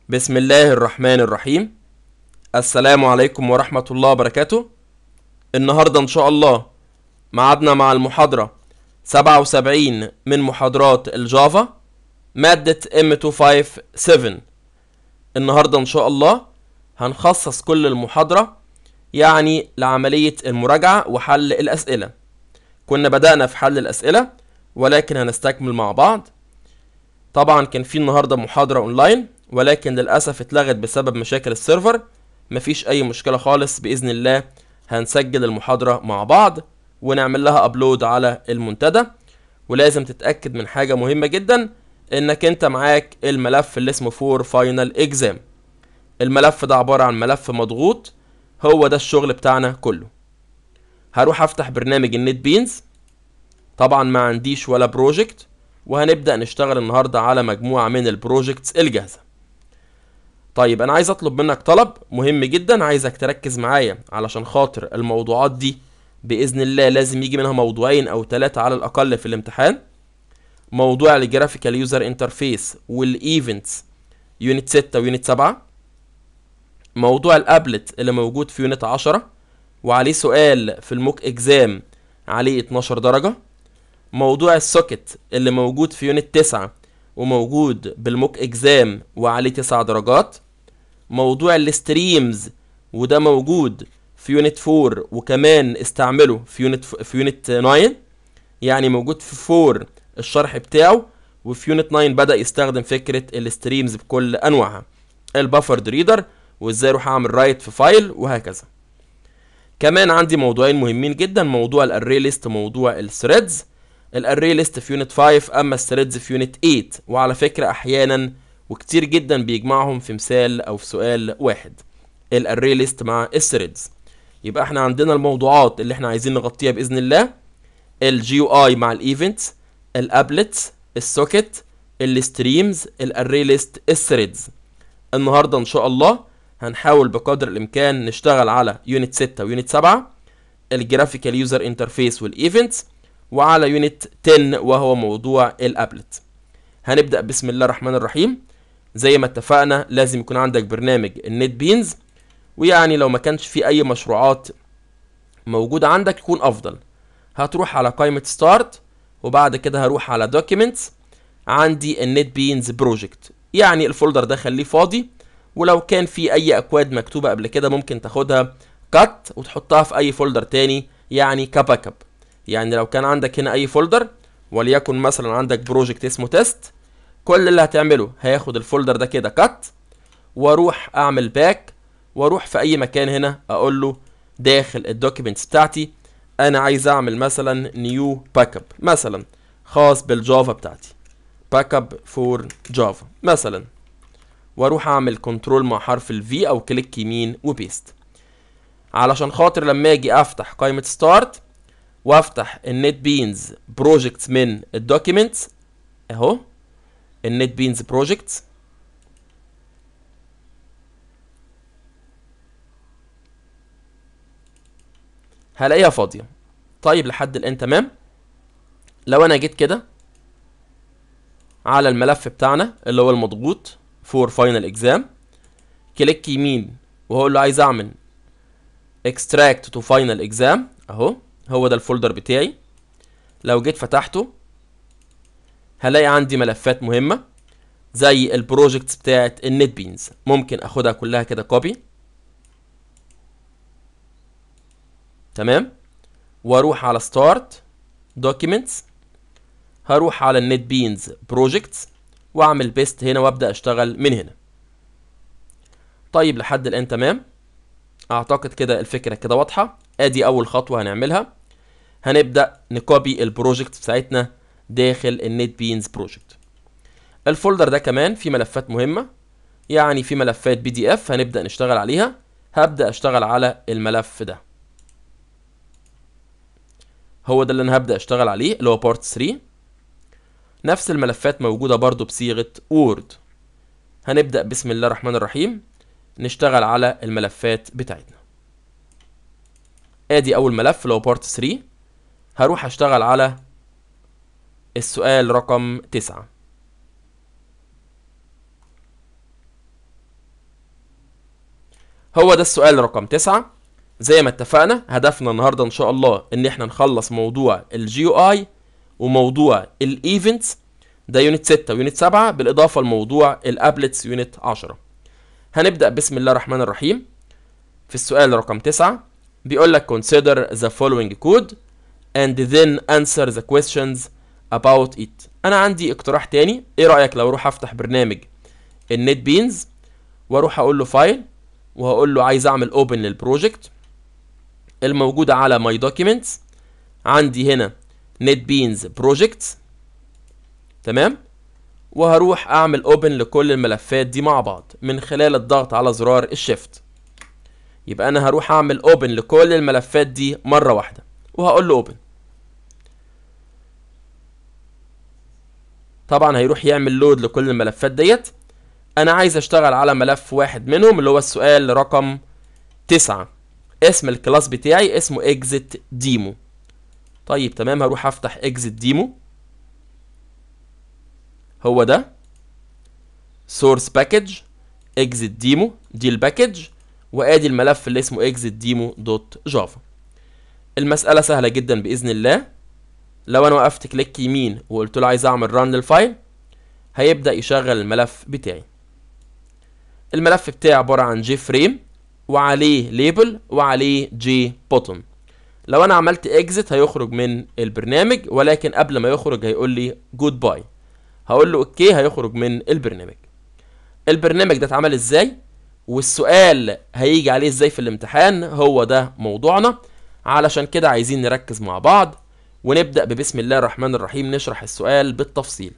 بسم الله الرحمن الرحيم السلام عليكم ورحمة الله وبركاته النهاردة إن شاء الله معادنا مع المحاضرة 77 من محاضرات الجافا مادة M257 النهاردة إن شاء الله هنخصص كل المحاضرة يعني لعملية المراجعة وحل الأسئلة كنا بدأنا في حل الأسئلة ولكن هنستكمل مع بعض طبعا كان في النهارده محاضرة اونلاين ولكن للأسف اتلغت بسبب مشاكل السيرفر مفيش أي مشكلة خالص بإذن الله هنسجل المحاضرة مع بعض ونعمل لها أبلود على المنتدى ولازم تتأكد من حاجة مهمة جدا إنك أنت معاك الملف اللي اسمه فور فاينل إكزام الملف ده عبارة عن ملف مضغوط هو ده الشغل بتاعنا كله هروح أفتح برنامج النت بينز طبعا ما عنديش ولا بروجكت وهنبدأ نشتغل النهاردة على مجموعة من البروجكتس الجاهزة طيب أنا عايز أطلب منك طلب مهم جدا عايزك تركز معايا علشان خاطر الموضوعات دي بإذن الله لازم يجي منها موضوعين أو ثلاثة على الأقل في الامتحان موضوع الجرافيكال يوزر انترفيس والايفنتس يونت 6 ويونت 7 موضوع الابلت اللي موجود في يونت 10 وعليه سؤال في الموك اكزام عليه 12 درجة موضوع السوكت اللي موجود في يونت 9 وموجود بالموك اكزام وعليه 9 درجات موضوع الستريمز وده موجود في يونت 4 وكمان استعمله في يونت في يونت 9 يعني موجود في 4 الشرح بتاعه وفي يونت 9 بدأ يستخدم فكرة الستريمز بكل انواعها البافرد ريدر وازاي اروح اعمل رايت في فايل وهكذا كمان عندي موضوعين مهمين جدا موضوع الاري ليست وموضوع الثريدز الاري ليست في يونت 5 اما الثريدز في يونت 8 وعلى فكره احيانا وكتير جدا بيجمعهم في مثال او في سؤال واحد الاري ليست مع الثريدز يبقى احنا عندنا الموضوعات اللي احنا عايزين نغطيها باذن الله الجي يو اي مع الايفنتس الابلتس السوكت الستريمز الاري ليست الثريدز النهارده ان شاء الله هنحاول بقدر الامكان نشتغل على يونت 6 ويونت 7 الجرافيكال يوزر انترفيس والايفنتس وعلى يونت 10 وهو موضوع الابلت هنبدا بسم الله الرحمن الرحيم زي ما اتفقنا لازم يكون عندك برنامج النت بينز ويعني لو ما كانش في اي مشروعات موجوده عندك يكون افضل هتروح على قائمه ستارت وبعد كده هروح على دوكيومنتس عندي النت بينز بروجكت يعني الفولدر ده خليه فاضي ولو كان في اي اكواد مكتوبه قبل كده ممكن تاخدها كات وتحطها في اي فولدر تاني يعني كباك اب يعني لو كان عندك هنا اي فولدر وليكن مثلا عندك بروجكت اسمه تيست كل اللي هتعمله هياخد الفولدر ده كده كات واروح اعمل باك واروح في اي مكان هنا اقول له داخل الدوكيومنتس بتاعتي انا عايز اعمل مثلا نيو باك اب مثلا خاص بالجافا بتاعتي باك اب فور جافا مثلا واروح اعمل كنترول مع حرف الفي او كليك يمين وبيست علشان خاطر لما اجي افتح قائمه ستارت وافتح النت بينز بروجكتس من الدوكيومنتس اهو النت بينز بروجكتس هلاقيها فاضيه طيب لحد الان تمام لو انا جيت كده على الملف بتاعنا اللي هو المضغوط فور فاينل اكزام كليك يمين وهقول له عايز اعمل اكستراكت تو فاينل اكزام اهو هو ده الفولدر بتاعي لو جيت فتحته هلاقي عندي ملفات مهمة زي البروجكتس بتاعت النت بينز ممكن اخدها كلها كده كوبي تمام واروح على ستارت دوكيومنتس هروح على النت بينز بروجكتس واعمل بيست هنا وابدا اشتغل من هنا طيب لحد الان تمام اعتقد كده الفكره كده واضحه ادي اول خطوه هنعملها هنبدا نكوبي البروجكت بتاعتنا داخل النت بينز بروجكت الفولدر ده كمان فيه ملفات مهمه يعني في ملفات بي دي اف هنبدا نشتغل عليها هبدا اشتغل على الملف ده هو ده اللي انا هبدا اشتغل عليه اللي هو بارت 3 نفس الملفات موجوده برضو بصيغه وورد هنبدا بسم الله الرحمن الرحيم نشتغل على الملفات بتاعتنا ادي اول ملف اللي هو بارت 3 هروح اشتغل على السؤال رقم 9 هو ده السؤال رقم تسعة زي ما اتفقنا هدفنا النهارده ان شاء الله ان احنا نخلص موضوع الجي او اي وموضوع الايفنتس ده يونت 6 ويونت 7 بالاضافه لموضوع الابلتس يونت 10 هنبدا بسم الله الرحمن الرحيم في السؤال رقم 9 بيقول لك consider the following code and then answer the questions about it انا عندي اقتراح تاني ايه رايك لو اروح افتح برنامج النت بينز واروح اقول له فايل وهقول له عايز اعمل اوبن للبروجكت الموجوده على ماي دوكيومنتس عندي هنا نت بينز بروجكتس تمام وهروح اعمل اوبن لكل الملفات دي مع بعض من خلال الضغط على زرار الشيفت يبقى انا هروح اعمل اوبن لكل الملفات دي مره واحده وهقول له اوبن طبعا هيروح يعمل لود لكل الملفات ديت انا عايز اشتغل على ملف واحد منهم اللي هو السؤال رقم تسعة اسم الكلاس بتاعي اسمه exit ديمو طيب تمام هروح افتح exit ديمو هو ده source package exit ديمو دي الباكج وادي الملف اللي اسمه exit ديمو دوت جافا المسألة سهلة جدا بإذن الله لو انا وقفت كليك يمين وقلت له عايز اعمل ران للفايل هيبدأ يشغل الملف بتاعي الملف بتاعي عبارة عن جي فريم وعليه ليبل وعليه جي بوتون لو انا عملت اكزit هيخرج من البرنامج ولكن قبل ما يخرج هيقول لي جود باي هقول له اوكي هيخرج من البرنامج البرنامج ده اتعمل ازاي والسؤال هيجي عليه ازاي في الامتحان هو ده موضوعنا علشان كده عايزين نركز مع بعض ونبدأ ببسم الله الرحمن الرحيم نشرح السؤال بالتفصيل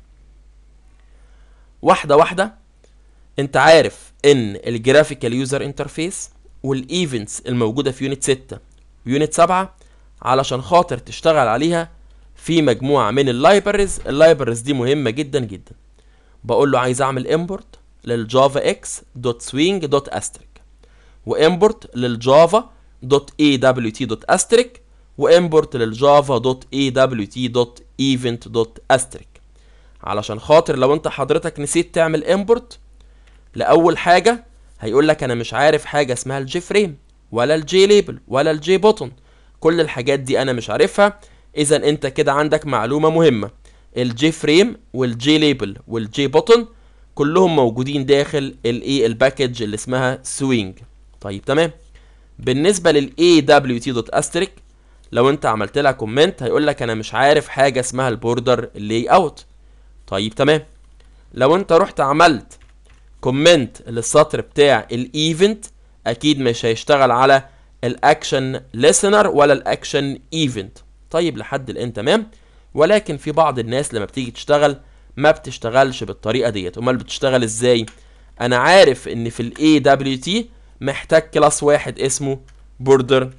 واحدة واحدة انت عارف ان الجرافيكال يوزر انترفيس والايفنتس الموجودة في يونت 6 ويونت 7 علشان خاطر تشتغل عليها في مجموعة من اللايبرز اللايبرز دي مهمة جدا جدا بقول له عايز اعمل امبورت للجافا اكس دوت سوينج دوت استريك وامبورت للجافا دوت اي دبليو تي دوت استريك وامبورت للجافا دوت اي دبليو تي دوت ايفنت دوت استريك علشان خاطر لو انت حضرتك نسيت تعمل امبورت لاول حاجه هيقول لك انا مش عارف حاجه اسمها الجي فريم ولا الجي ليبل ولا الجي بوتون كل الحاجات دي انا مش عارفها اذا انت كده عندك معلومه مهمه الجي فريم والجي ليبل والجي بوتون كلهم موجودين داخل الايه الباكج اللي اسمها سوينج طيب تمام بالنسبه للاي دبليو تي دوت استريك لو انت عملت لها كومنت هيقول لك انا مش عارف حاجه اسمها البوردر لاي اوت طيب تمام لو انت رحت عملت كومنت للسطر بتاع الايفنت اكيد مش هيشتغل على الاكشن listener ولا الاكشن ايفنت طيب لحد الان تمام ولكن في بعض الناس لما بتيجي تشتغل ما بتشتغلش بالطريقه ديت امال بتشتغل ازاي انا عارف ان في الاي دبليو تي محتاج كلاس واحد اسمه بوردر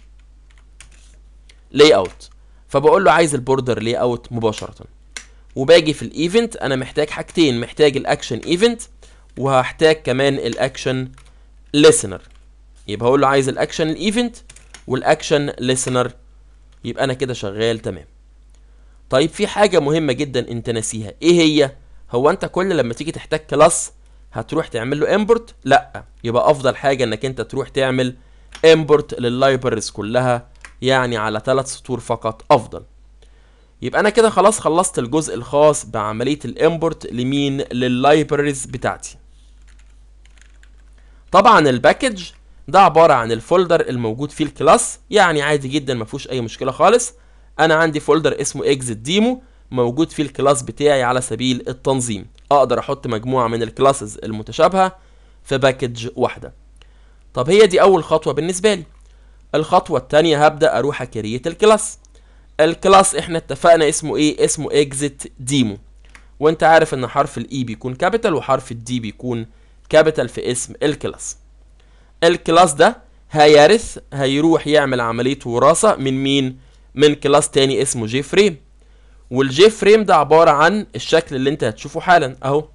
لاي اوت فبقول له عايز البوردر لاي اوت مباشره وباجي في الايفنت انا محتاج حاجتين محتاج الاكشن ايفنت وهحتاج كمان الاكشن listener يبقى هقول له عايز الاكشن الايفنت والاكشن listener يبقى انا كده شغال تمام طيب في حاجه مهمه جدا انت ناسيها ايه هي هو انت كل لما تيجي تحتاج كلاس هتروح تعمل له امبورت لا يبقى افضل حاجه انك انت تروح تعمل امبورت لللايبرز كلها يعني على ثلاث سطور فقط افضل يبقى انا كده خلاص خلصت الجزء الخاص بعمليه الامبورت لمين لللايبرز بتاعتي طبعا الباكج ده عباره عن الفولدر الموجود فيه الكلاس يعني عادي جدا ما فيهوش اي مشكله خالص انا عندي فولدر اسمه اكزيت ديمو موجود فيه الكلاس بتاعي على سبيل التنظيم اقدر احط مجموعه من الكلاسز المتشابهه في باكج واحده طب هي دي اول خطوه بالنسبه لي الخطوه الثانيه هبدا اروح اكريت الكلاس الكلاس احنا اتفقنا اسمه ايه اسمه اكزيت ديمو وانت عارف ان حرف الاي بيكون كابيتال وحرف الدي بيكون كابيتال في اسم الكلاس الكلاس ده هيرث هيروح يعمل عمليه وراثه من مين من كلاس تاني اسمه جي فريم والجي فريم ده عباره عن الشكل اللي انت هتشوفه حالا اهو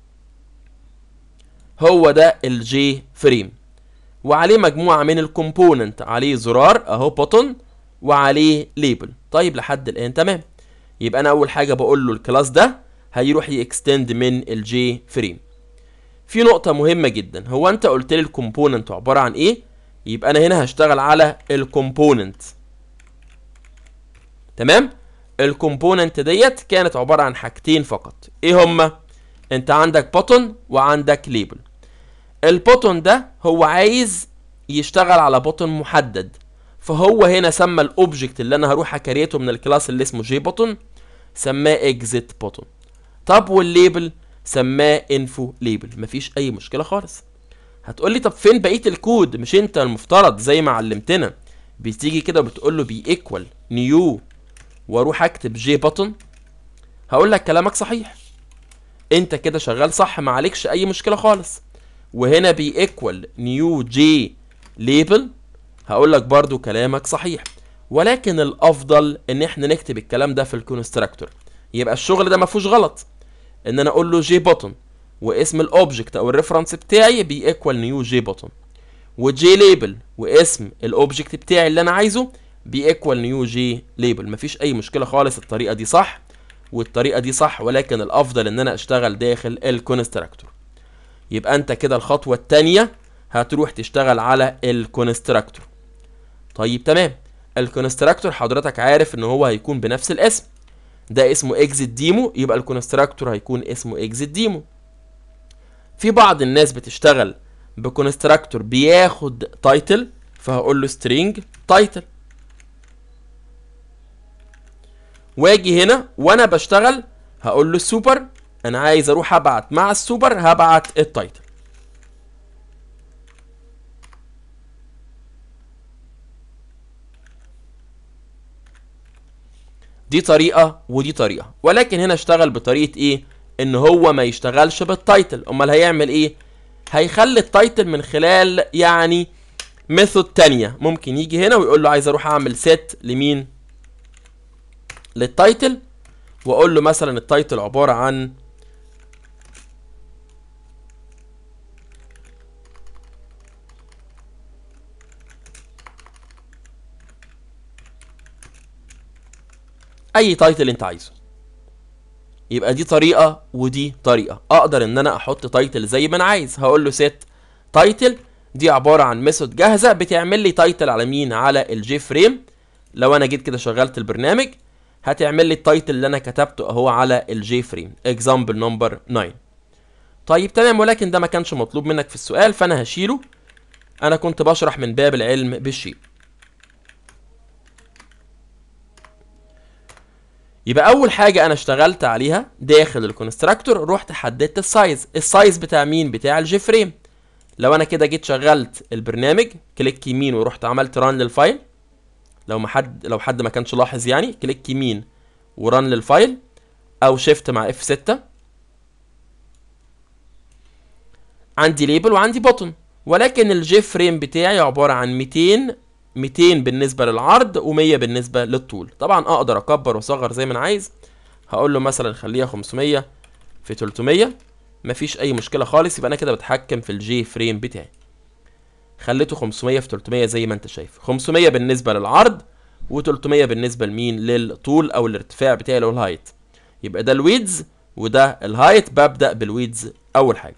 هو ده الجي فريم وعليه مجموعه من الكومبوننت عليه زرار اهو بوتون وعليه ليبل طيب لحد الان تمام يبقى انا اول حاجه بقول له الكلاس ده هيروح يكستند من الجي فريم في نقطة مهمة جدا هو انت قلت لي الكومبوننت عبارة عن ايه يبقى انا هنا هشتغل على الكومبوننت تمام الكومبوننت ديت كانت عبارة عن حاجتين فقط ايه هما انت عندك بوتون وعندك ليبل البوتون ده هو عايز يشتغل على بوتون محدد فهو هنا سمى الاوبجكت اللي انا هروح اكريته من الكلاس اللي اسمه جي بوتون سماه اكزيت بوتون طب والليبل سماه انفو ليبل مفيش اي مشكله خالص هتقول لي طب فين بقيه الكود مش انت المفترض زي ما علمتنا بتيجي كده وبتقول له بي ايكوال نيو واروح اكتب جي بوتون هقول لك كلامك صحيح انت كده شغال صح ما عليكش اي مشكله خالص وهنا بي ايكوال نيو جي ليبل هقول لك برضو كلامك صحيح ولكن الافضل ان احنا نكتب الكلام ده في الكونستراكتور يبقى الشغل ده ما فيهوش غلط ان انا اقول له جي بوتون واسم الاوبجكت او الريفرنس بتاعي بي ايكوال نيو جي بوتون وجي ليبل واسم الاوبجكت بتاعي اللي انا عايزه بي ايكوال نيو جي ليبل مفيش اي مشكله خالص الطريقه دي صح والطريقه دي صح ولكن الافضل ان انا اشتغل داخل الكونستراكتور يبقى انت كده الخطوه الثانيه هتروح تشتغل على الكونستراكتور طيب تمام الكونستراكتور حضرتك عارف ان هو هيكون بنفس الاسم ده اسمه اكزيت ديمو يبقى الكونستراكتور هيكون اسمه اكزيت ديمو في بعض الناس بتشتغل بكونستراكتور بياخد تايتل فهقول له string تايتل واجي هنا وانا بشتغل هقول له سوبر انا عايز اروح ابعت مع السوبر هبعت التايتل دي طريقه ودي طريقه ولكن هنا اشتغل بطريقه ايه ان هو ما يشتغلش بالتايتل امال هيعمل ايه هيخلي التايتل من خلال يعني ميثود تانية ممكن يجي هنا ويقول له عايز اروح اعمل سيت لمين للتايتل واقول له مثلا التايتل عباره عن اي تايتل انت عايزه يبقى دي طريقه ودي طريقه اقدر ان انا احط تايتل زي ما انا عايز هقول له سيت تايتل دي عباره عن ميثود جاهزه بتعمل لي تايتل على مين على الجي فريم لو انا جيت كده شغلت البرنامج هتعمل لي التايتل اللي انا كتبته اهو على الجي فريم اكزامبل نمبر 9 طيب تمام ولكن ده ما كانش مطلوب منك في السؤال فانا هشيله انا كنت بشرح من باب العلم بالشيء يبقى اول حاجه انا اشتغلت عليها داخل الكونستراكتور رحت حددت السايز السايز بتاع مين بتاع الجي فريم لو انا كده جيت شغلت البرنامج كليك يمين ورحت عملت ران للفايل لو ما حد لو حد ما كانش لاحظ يعني كليك يمين وران للفايل او شيفت مع اف 6 عندي ليبل وعندي بوتن ولكن الجي فريم بتاعي عباره عن 200 200 بالنسبه للعرض و100 بالنسبه للطول طبعا اقدر اكبر واصغر زي ما انا عايز هقول له مثلا خليها 500 في 300 مفيش اي مشكله خالص يبقى انا كده بتحكم في الجي فريم بتاعي خليته 500 في 300 زي ما انت شايف 500 بالنسبه للعرض و300 بالنسبه لمين للطول او الارتفاع بتاعي اللي هو الهايت يبقى ده الويدز وده الهايت ببدا بالويدز اول حاجه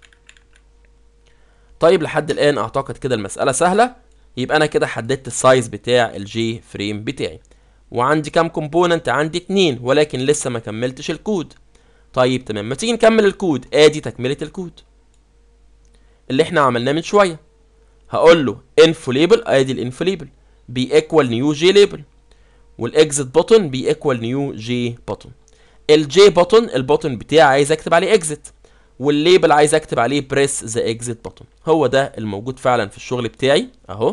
طيب لحد الان اعتقد كده المساله سهله يبقى انا كده حددت السايز بتاع الجي فريم بتاعي وعندي كام كومبوننت عندي اتنين ولكن لسه ما كملتش الكود طيب تمام ما تيجي نكمل الكود ادي تكمله الكود اللي احنا عملناه من شويه هقول له انفو ليبل ادي الانفو ليبل بي ايكوال نيو جي ليبل والاكزit بوتن بي ايكوال نيو جي بوتن الجي بوتن البوتن بتاعي عايز اكتب عليه اكزit والليبل عايز اكتب عليه بريس ذا اكزيت بوتن هو ده الموجود فعلا في الشغل بتاعي اهو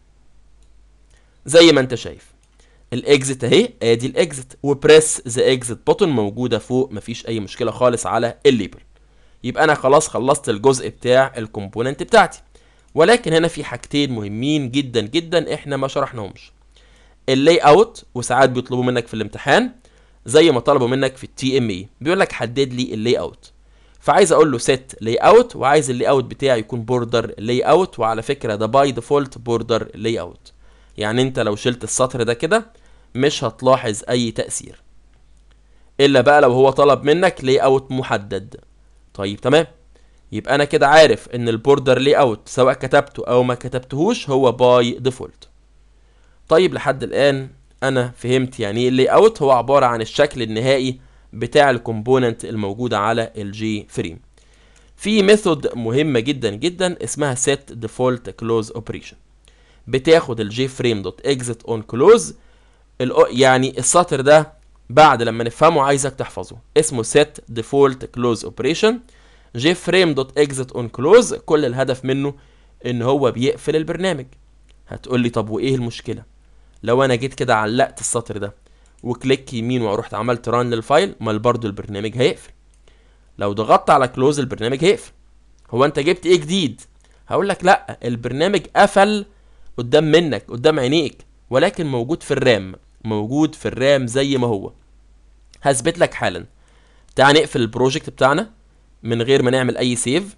زي ما انت شايف الاكزيت اهي ادي الاكزيت وبريس ذا اكزيت بوتن موجوده فوق مفيش اي مشكله خالص على الليبل يبقى انا خلاص خلصت الجزء بتاع الكومبوننت بتاعتي ولكن هنا في حاجتين مهمين جدا جدا احنا ما شرحناهمش اللاي اوت وساعات بيطلبوا منك في الامتحان زي ما طلبوا منك في التي ام اي بيقول لك حدد لي اللاي اوت فعايز اقول له سيت لاي اوت وعايز اللاي اوت بتاعي يكون بوردر لاي اوت وعلى فكره ده باي ديفولت بوردر لاي اوت يعني انت لو شلت السطر ده كده مش هتلاحظ اي تاثير الا بقى لو هو طلب منك لاي اوت محدد طيب تمام يبقى انا كده عارف ان البوردر لي اوت سواء كتبته او ما كتبتهوش هو باي ديفولت طيب لحد الان انا فهمت يعني ايه اللي اوت هو عباره عن الشكل النهائي بتاع الكومبوننت الموجوده على الجي فريم في ميثود مهمه جدا جدا اسمها set default close operation بتاخد الجي فريم دوت اكزيت اون كلوز يعني السطر ده بعد لما نفهمه عايزك تحفظه اسمه set default close operation جي فريم دوت اكزيت اون كلوز كل الهدف منه ان هو بيقفل البرنامج هتقول لي طب وايه المشكله لو انا جيت كده علقت السطر ده وكليك يمين ورحت عملت ران للفايل مال برضو البرنامج هيقفل لو ضغطت على كلوز البرنامج هيقفل هو انت جبت ايه جديد هقول لك لا البرنامج قفل قدام منك قدام عينيك ولكن موجود في الرام موجود في الرام زي ما هو هثبت لك حالا تعال نقفل البروجكت بتاعنا من غير ما نعمل اي سيف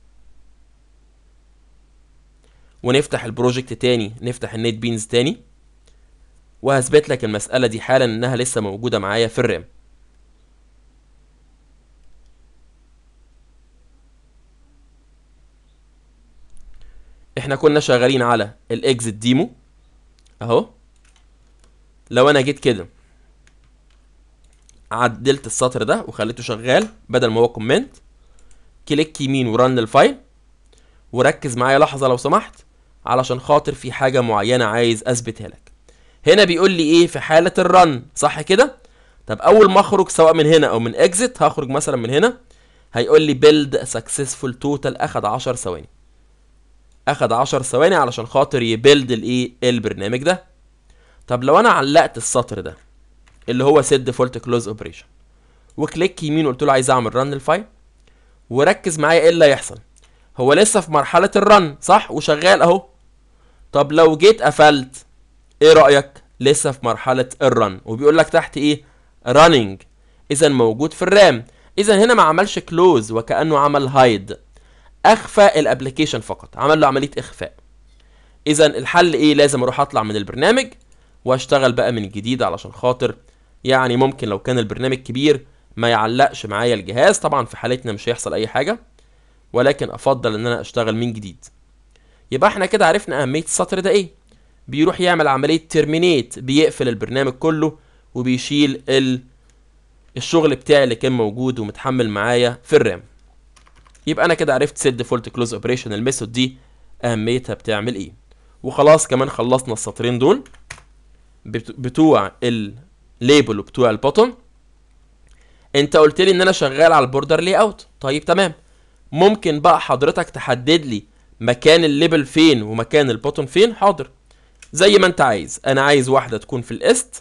ونفتح البروجكت تاني نفتح النت بينز تاني وهثبت لك المسألة دي حالا انها لسه موجودة معايا في الرام احنا كنا شغالين على الاكزit ديمو اهو لو انا جيت كده عدلت السطر ده وخليته شغال بدل ما هو كومنت كليك يمين ورن الفايل وركز معايا لحظه لو سمحت علشان خاطر في حاجه معينه عايز اثبتها لك هنا بيقول لي ايه في حاله الرن صح كده طب اول ما اخرج سواء من هنا او من اكزit هخرج مثلا من هنا هيقول لي بيلد سكسسفول توتال اخد 10 ثواني اخد 10 ثواني علشان خاطر يبيلد الايه البرنامج ده طب لو انا علقت السطر ده اللي هو set default close operation وكليك يمين قلت له عايز اعمل رن الفايل وركز معايا ايه اللي هيحصل هو لسه في مرحله الرن صح وشغال اهو طب لو جيت قفلت ايه رايك لسه في مرحله الرن وبيقول لك تحت ايه running اذا موجود في الرام اذا هنا ما عملش كلوز وكانه عمل هايد اخفى الابلكيشن فقط عمل له عمليه اخفاء اذا الحل ايه لازم اروح اطلع من البرنامج واشتغل بقى من جديد علشان خاطر يعني ممكن لو كان البرنامج كبير ما يعلقش معايا الجهاز طبعا في حالتنا مش هيحصل اي حاجه ولكن افضل ان انا اشتغل من جديد يبقى احنا كده عرفنا اهميه السطر ده ايه بيروح يعمل عمليه ترمينيت بيقفل البرنامج كله وبيشيل ال... الشغل بتاعي اللي كان موجود ومتحمل معايا في الرام يبقى انا كده عرفت سيت ديفولت كلوز اوبريشن الميثود دي اهميتها بتعمل ايه وخلاص كمان خلصنا السطرين دول بتوع الليبل وبتوع البوتون انت قلت لي ان انا شغال على البوردر لي اوت طيب تمام ممكن بقى حضرتك تحدد لي مكان الليبل فين ومكان البوتون فين حاضر زي ما انت عايز انا عايز واحده تكون في الاست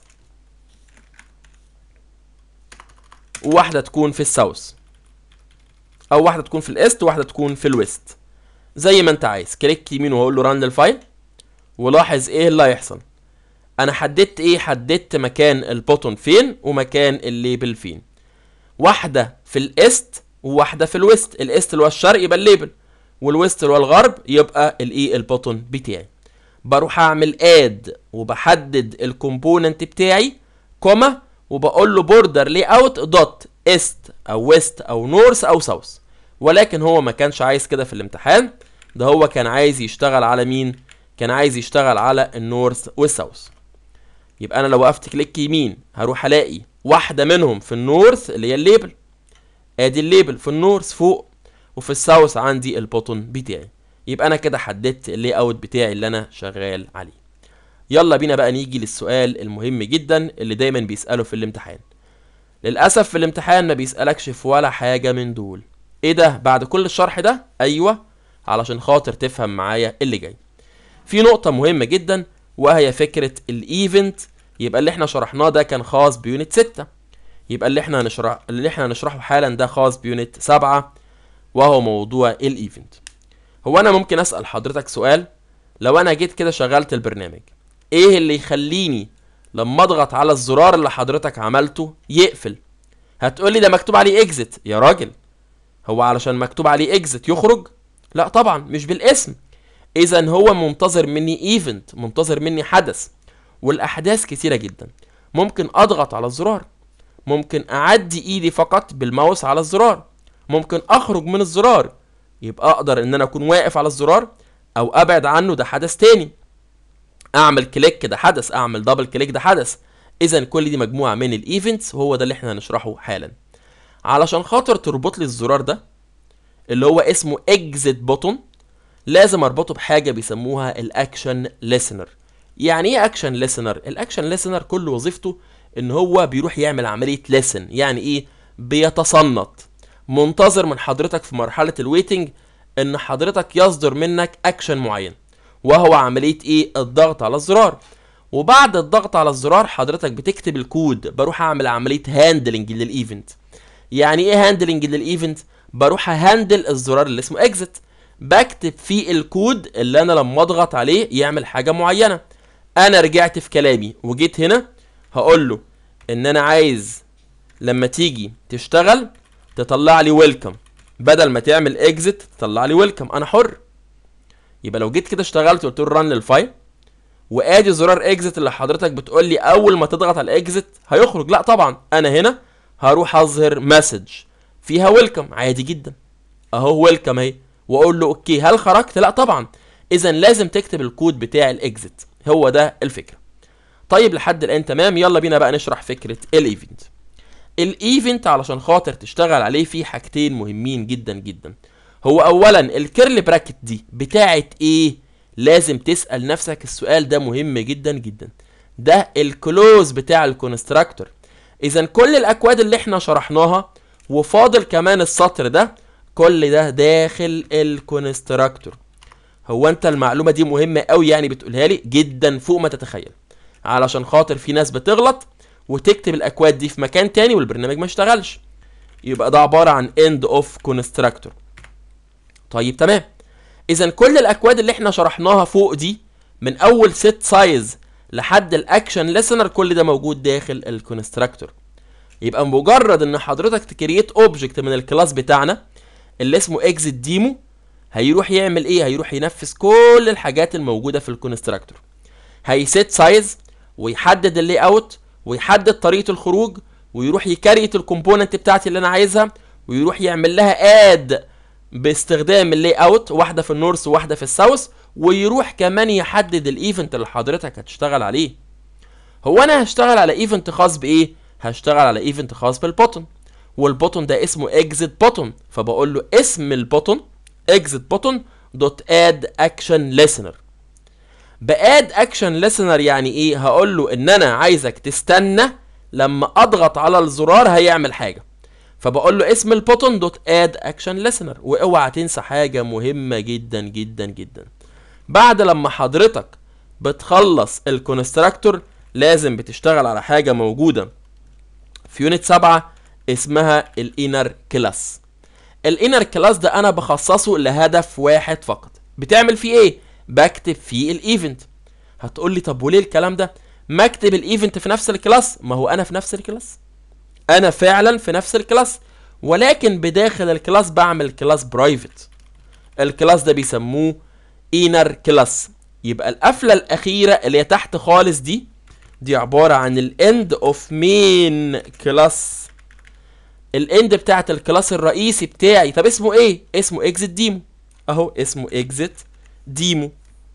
وواحده تكون في الساوث او واحده تكون في الاست وواحده تكون في الويست زي ما انت عايز كليك يمين وهقول له ران للفايل ولاحظ ايه اللي هيحصل انا حددت ايه حددت مكان البوتون فين ومكان الليبل فين واحده في الاست وواحده في الويست الاست اللي هو الشرق يبقى الليبل والويست اللي هو الغرب يبقى الايه البوتون بتاعي بروح اعمل اد وبحدد الكومبوننت بتاعي كوما وبقول له بوردر لي اوت دوت است او ويست او نورث او ساوث ولكن هو ما كانش عايز كده في الامتحان ده هو كان عايز يشتغل على مين كان عايز يشتغل على النورث والساوث يبقى انا لو وقفت كليك يمين هروح الاقي واحده منهم في النورث اللي هي الليبل ادي الليبل في النورث فوق وفي الساوث عندي البوتون بتاعي يبقى انا كده حددت اللي اوت بتاعي اللي انا شغال عليه يلا بينا بقى نيجي للسؤال المهم جدا اللي دايما بيساله في الامتحان للاسف في الامتحان ما بيسالكش في ولا حاجه من دول ايه ده بعد كل الشرح ده ايوه علشان خاطر تفهم معايا اللي جاي في نقطه مهمه جدا وهي فكره الايفنت يبقى اللي احنا شرحناه ده كان خاص بيونت 6 يبقى اللي احنا هنشرح اللي احنا هنشرحه حالا ده خاص بيونت 7 وهو موضوع الايفنت هو انا ممكن اسال حضرتك سؤال لو انا جيت كده شغلت البرنامج ايه اللي يخليني لما اضغط على الزرار اللي حضرتك عملته يقفل هتقولي ده مكتوب عليه اكزit يا راجل هو علشان مكتوب عليه اكزit يخرج لا طبعا مش بالاسم اذا هو منتظر مني ايفنت منتظر مني حدث والاحداث كتيره جدا ممكن اضغط على الزرار ممكن اعدي ايدي فقط بالماوس على الزرار ممكن اخرج من الزرار يبقى اقدر ان انا اكون واقف على الزرار او ابعد عنه ده حدث تاني اعمل كليك ده حدث اعمل دبل كليك ده حدث اذا كل دي مجموعه من الايفنتس وهو ده اللي احنا هنشرحه حالا علشان خاطر تربط لي الزرار ده اللي هو اسمه اكزيت بوتون لازم اربطه بحاجه بيسموها الاكشن ليسنر يعني ايه اكشن ليسنر الاكشن ليسنر كل وظيفته ان هو بيروح يعمل عمليه ليسن يعني ايه بيتصنت منتظر من حضرتك في مرحله الويتنج ان حضرتك يصدر منك اكشن معين وهو عمليه ايه الضغط على الزرار وبعد الضغط على الزرار حضرتك بتكتب الكود بروح اعمل عمليه هاندلنج للايفنت يعني ايه هاندلنج للايفنت بروح اهندل الزرار اللي اسمه اكزit بكتب فيه الكود اللي انا لما اضغط عليه يعمل حاجه معينه انا رجعت في كلامي وجيت هنا هقول له ان انا عايز لما تيجي تشتغل تطلع لي ويلكم بدل ما تعمل اكزit تطلع لي ويلكم انا حر يبقى لو جيت كده اشتغلت وقلت له ران للفايل وادي زرار اكزit اللي حضرتك بتقول لي اول ما تضغط على اكزit هيخرج لا طبعا انا هنا هروح اظهر مسج فيها ويلكم عادي جدا اهو ويلكم اهي واقول له اوكي هل خرجت لا طبعا اذا لازم تكتب الكود بتاع الاكزit هو ده الفكره طيب لحد الان تمام يلا بينا بقى نشرح فكره الايفنت الايفنت علشان خاطر تشتغل عليه فيه حاجتين مهمين جدا جدا هو اولا الكيرل براكت دي بتاعت ايه لازم تسال نفسك السؤال ده مهم جدا جدا ده الكلوز بتاع الكونستراكتور اذا كل الاكواد اللي احنا شرحناها وفاضل كمان السطر ده كل ده داخل الكونستراكتور هو انت المعلومه دي مهمه قوي يعني بتقولها لي جدا فوق ما تتخيل علشان خاطر في ناس بتغلط وتكتب الاكواد دي في مكان تاني والبرنامج ما اشتغلش يبقى ده عباره عن end of constructor طيب تمام اذا كل الاكواد اللي احنا شرحناها فوق دي من اول set سايز لحد الاكشن listener كل ده موجود داخل الكونستراكتور يبقى مجرد ان حضرتك تكريت اوبجكت من الكلاس بتاعنا اللي اسمه اكزيت ديمو هيروح يعمل ايه هيروح ينفذ كل الحاجات الموجوده في الكونستراكتور هيسيت سايز ويحدد اللي اوت ويحدد طريقه الخروج ويروح يكريت الكومبوننت بتاعتي اللي انا عايزها ويروح يعمل لها اد باستخدام اللي اوت واحده في النورث وواحده في الساوث ويروح كمان يحدد الايفنت اللي حضرتك هتشتغل عليه هو انا هشتغل على ايفنت خاص بايه هشتغل على ايفنت خاص بالبوتون والبوتون ده اسمه اكزيت بوتون فبقول له اسم البوتون اكزيت بوتون دوت اد اكشن listener باد اكشن listener يعني ايه هقول له ان انا عايزك تستنى لما اضغط على الزرار هيعمل حاجه فبقول له اسم البوتون دوت اد اكشن listener واوعى تنسى حاجه مهمه جدا جدا جدا بعد لما حضرتك بتخلص الكونستراكتور لازم بتشتغل على حاجه موجوده في يونت 7 اسمها الانر كلاس الانر كلاس ده انا بخصصه لهدف واحد فقط بتعمل فيه ايه بكتب فيه الايفنت هتقول لي طب وليه الكلام ده ما اكتب الايفنت في نفس الكلاس ما هو انا في نفس الكلاس انا فعلا في نفس الكلاس ولكن بداخل الكلاس بعمل كلاس برايفت الكلاس ده بيسموه انر كلاس يبقى القفله الاخيره اللي هي تحت خالص دي دي عباره عن الاند اوف مين كلاس الاند بتاعت الكلاس الرئيسي بتاعي طب اسمه ايه اسمه اكزيت ديمو اهو اسمه اكزيت ديمو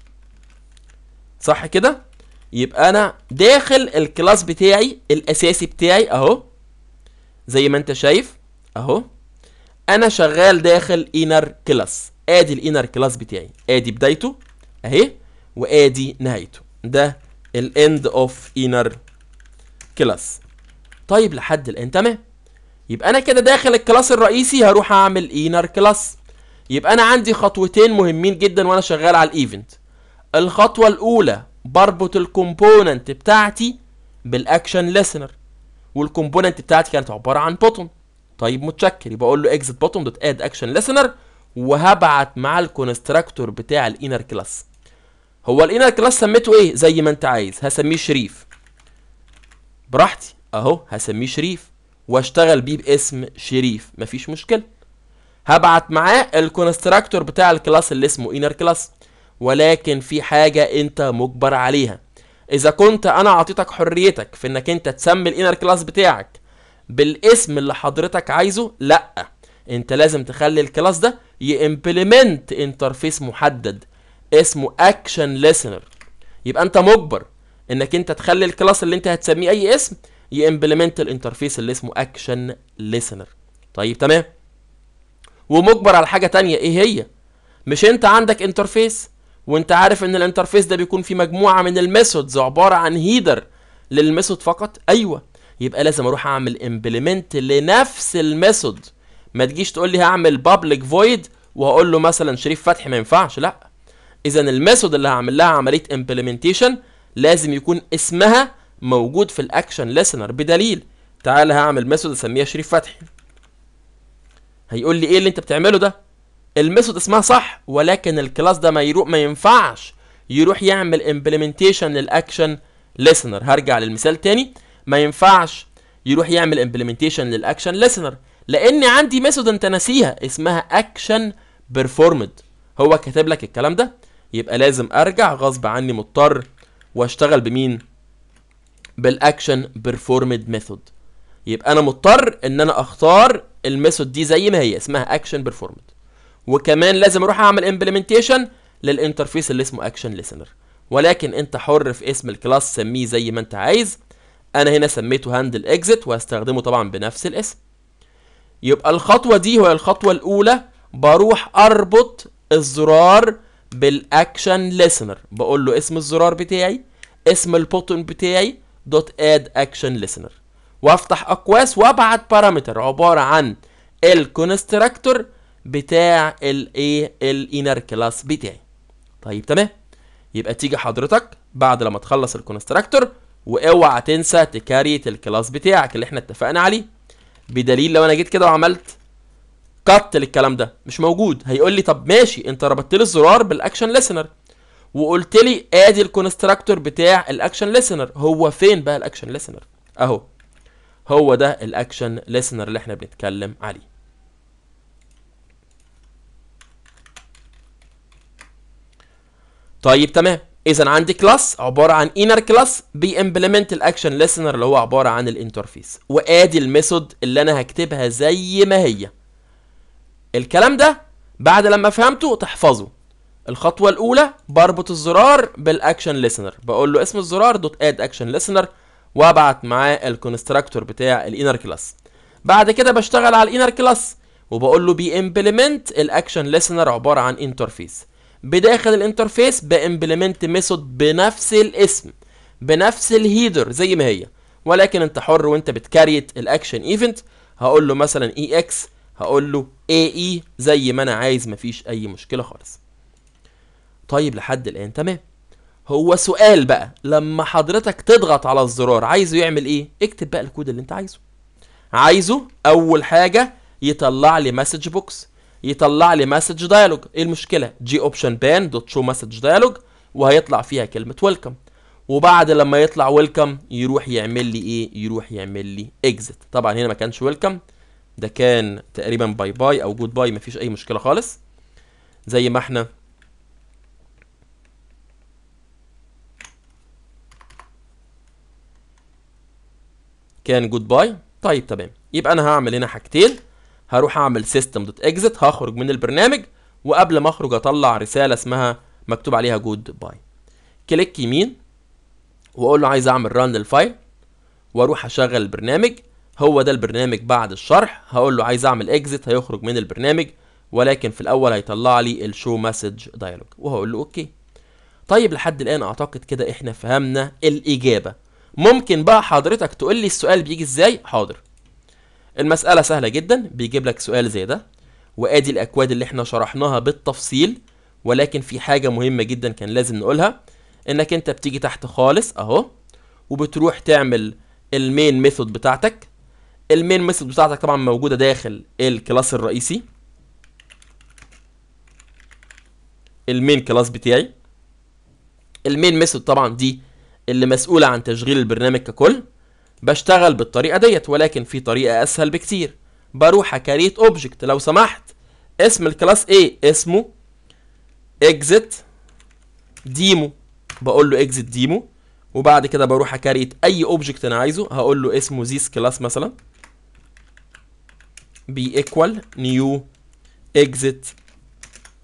صح كده يبقى انا داخل الكلاس بتاعي الاساسي بتاعي اهو زي ما انت شايف اهو انا شغال داخل انر كلاس ادي الانر كلاس بتاعي ادي بدايته اهي وادي نهايته ده الاند اوف انر كلاس طيب لحد الان تمام يبقى انا كده داخل الكلاس الرئيسي هروح اعمل انر كلاس يبقى انا عندي خطوتين مهمين جدا وانا شغال على الايفنت الخطوه الاولى بربط الكومبوننت بتاعتي بالاكشن listener والكومبوننت بتاعتي كانت عباره عن بوتون طيب متشكر يبقى اقول له اكزيت بوتون دوت اد اكشن listener وهبعت مع الكونستراكتور بتاع الانر كلاس هو الانر كلاس سميته ايه زي ما انت عايز هسميه شريف براحتي اهو هسميه شريف واشتغل بيه باسم شريف مفيش مشكله هبعت معاه الكونستراكتور بتاع الكلاس اللي اسمه انر كلاس ولكن في حاجه انت مجبر عليها اذا كنت انا اعطيتك حريتك في انك انت تسمي الانر كلاس بتاعك بالاسم اللي حضرتك عايزه لا انت لازم تخلي الكلاس ده يمبلمنت انترفيس محدد اسمه اكشن ليسنر يبقى انت مجبر انك انت تخلي الكلاس اللي انت هتسميه اي اسم يمبلمنت الانترفيس اللي اسمه اكشن ليسنر طيب تمام ومجبر على حاجه تانية ايه هي مش انت عندك انترفيس وانت عارف ان الانترفيس ده بيكون فيه مجموعه من الميثودز عباره عن هيدر للميثود فقط ايوه يبقى لازم اروح اعمل امبلمنت لنفس الميثود ما تجيش تقول لي هعمل بابليك فويد وهقول له مثلا شريف فتحي ما ينفعش لا اذا الميثود اللي هعمل لها عمليه امبلمنتيشن لازم يكون اسمها موجود في الاكشن ليسنر بدليل تعالى هعمل ميثود اسميها شريف فتحي هيقول لي ايه اللي انت بتعمله ده الميثود اسمها صح ولكن الكلاس ده ما يروح ما ينفعش يروح يعمل امبلمنتيشن للاكشن ليسنر هرجع للمثال تاني ما ينفعش يروح يعمل امبلمنتيشن للاكشن ليسنر لان عندي ميثود انت ناسيها اسمها اكشن بيرفورمد هو كاتب لك الكلام ده يبقى لازم ارجع غصب عني مضطر واشتغل بمين بالاكشن بيرفورمد ميثود يبقى انا مضطر ان انا اختار الميثود دي زي ما هي اسمها اكشن بيرفورمد وكمان لازم اروح اعمل امبلمنتيشن للانترفيس اللي اسمه اكشن ليسنر ولكن انت حر في اسم الكلاس سميه زي ما انت عايز انا هنا سميته هاندل اكزit وهستخدمه طبعا بنفس الاسم يبقى الخطوه دي هي الخطوه الاولى بروح اربط الزرار بالاكشن ليسنر بقول له اسم الزرار بتاعي اسم البوتون بتاعي دوت اد اكشن ليسنر وافتح اقواس وابعت بارامتر عباره عن الكونستراكتور بتاع الايه الانر كلاس بتاعي طيب تمام يبقى تيجي حضرتك بعد لما تخلص الكونستراكتور واوعى تنسى تكاريت الكلاس بتاعك اللي احنا اتفقنا عليه بدليل لو انا جيت كده وعملت كات للكلام ده مش موجود هيقول لي طب ماشي انت ربطت لي الزرار بالاكشن ليسنر وقلت لي ادي الكونستراكتور بتاع الاكشن ليسنر هو فين بقى الاكشن ليسنر اهو هو ده الاكشن ليسنر اللي احنا بنتكلم عليه طيب تمام اذا عندي كلاس عباره عن انر كلاس بيمبلمنت الاكشن ليسنر اللي هو عباره عن الانترفيس وادي الميثود اللي انا هكتبها زي ما هي الكلام ده بعد لما فهمته تحفظه الخطوه الاولى بربط الزرار بالاكشن ليسنر بقول له اسم الزرار دوت اد اكشن ليسنر وابعت معاه الكونستراكتور بتاع الانر كلاس بعد كده بشتغل على الانر كلاس وبقول له بيمبلمنت الاكشن ليسنر عباره عن انترفيس بداخل الانترفيس بامبلمنت ميثود بنفس الاسم بنفس الهيدر زي ما هي ولكن انت حر وانت بتكريت الاكشن ايفنت هقول له مثلا اي اكس هقول له اي اي زي ما انا عايز مفيش اي مشكله خالص طيب لحد الان تمام هو سؤال بقى لما حضرتك تضغط على الزرار عايزه يعمل ايه اكتب بقى الكود اللي انت عايزه عايزه اول حاجه يطلع لي مسج بوكس يطلع لي مسج دايلوج ايه المشكله جي اوبشن بان دوت شو مسج دايلوج وهيطلع فيها كلمه ويلكم وبعد لما يطلع ويلكم يروح يعمل لي ايه يروح يعمل لي اكزit طبعا هنا ما كانش ويلكم ده كان تقريبا باي باي او جود باي مفيش اي مشكله خالص زي ما احنا كان جود باي طيب تمام يبقى انا هعمل هنا حاجتين هروح اعمل سيستم دوت اكزit هخرج من البرنامج وقبل ما اخرج اطلع رساله اسمها مكتوب عليها جود باي كليك يمين واقول له عايز اعمل ران للفايل واروح اشغل البرنامج هو ده البرنامج بعد الشرح هقول له عايز اعمل اكزit هيخرج من البرنامج ولكن في الاول هيطلع لي الشو مسج دايلوج وهقول له اوكي طيب لحد الان اعتقد كده احنا فهمنا الاجابه ممكن بقى حضرتك تقول لي السؤال بيجي ازاي حاضر المسألة سهلة جدا بيجيب لك سؤال زي ده وادي الاكواد اللي احنا شرحناها بالتفصيل ولكن في حاجة مهمة جدا كان لازم نقولها انك انت بتيجي تحت خالص اهو وبتروح تعمل المين ميثود بتاعتك المين ميثود بتاعتك طبعا موجودة داخل الكلاس الرئيسي المين كلاس بتاعي المين ميثود طبعا دي اللي مسؤولة عن تشغيل البرنامج ككل بشتغل بالطريقه ديت ولكن في طريقه اسهل بكتير بروح اكريت اوبجكت لو سمحت اسم الكلاس ايه اسمه exit ديمو بقول له exit ديمو وبعد كده بروح اكريت اي اوبجكت انا عايزه هقول له اسمه this كلاس مثلا بي equal new exit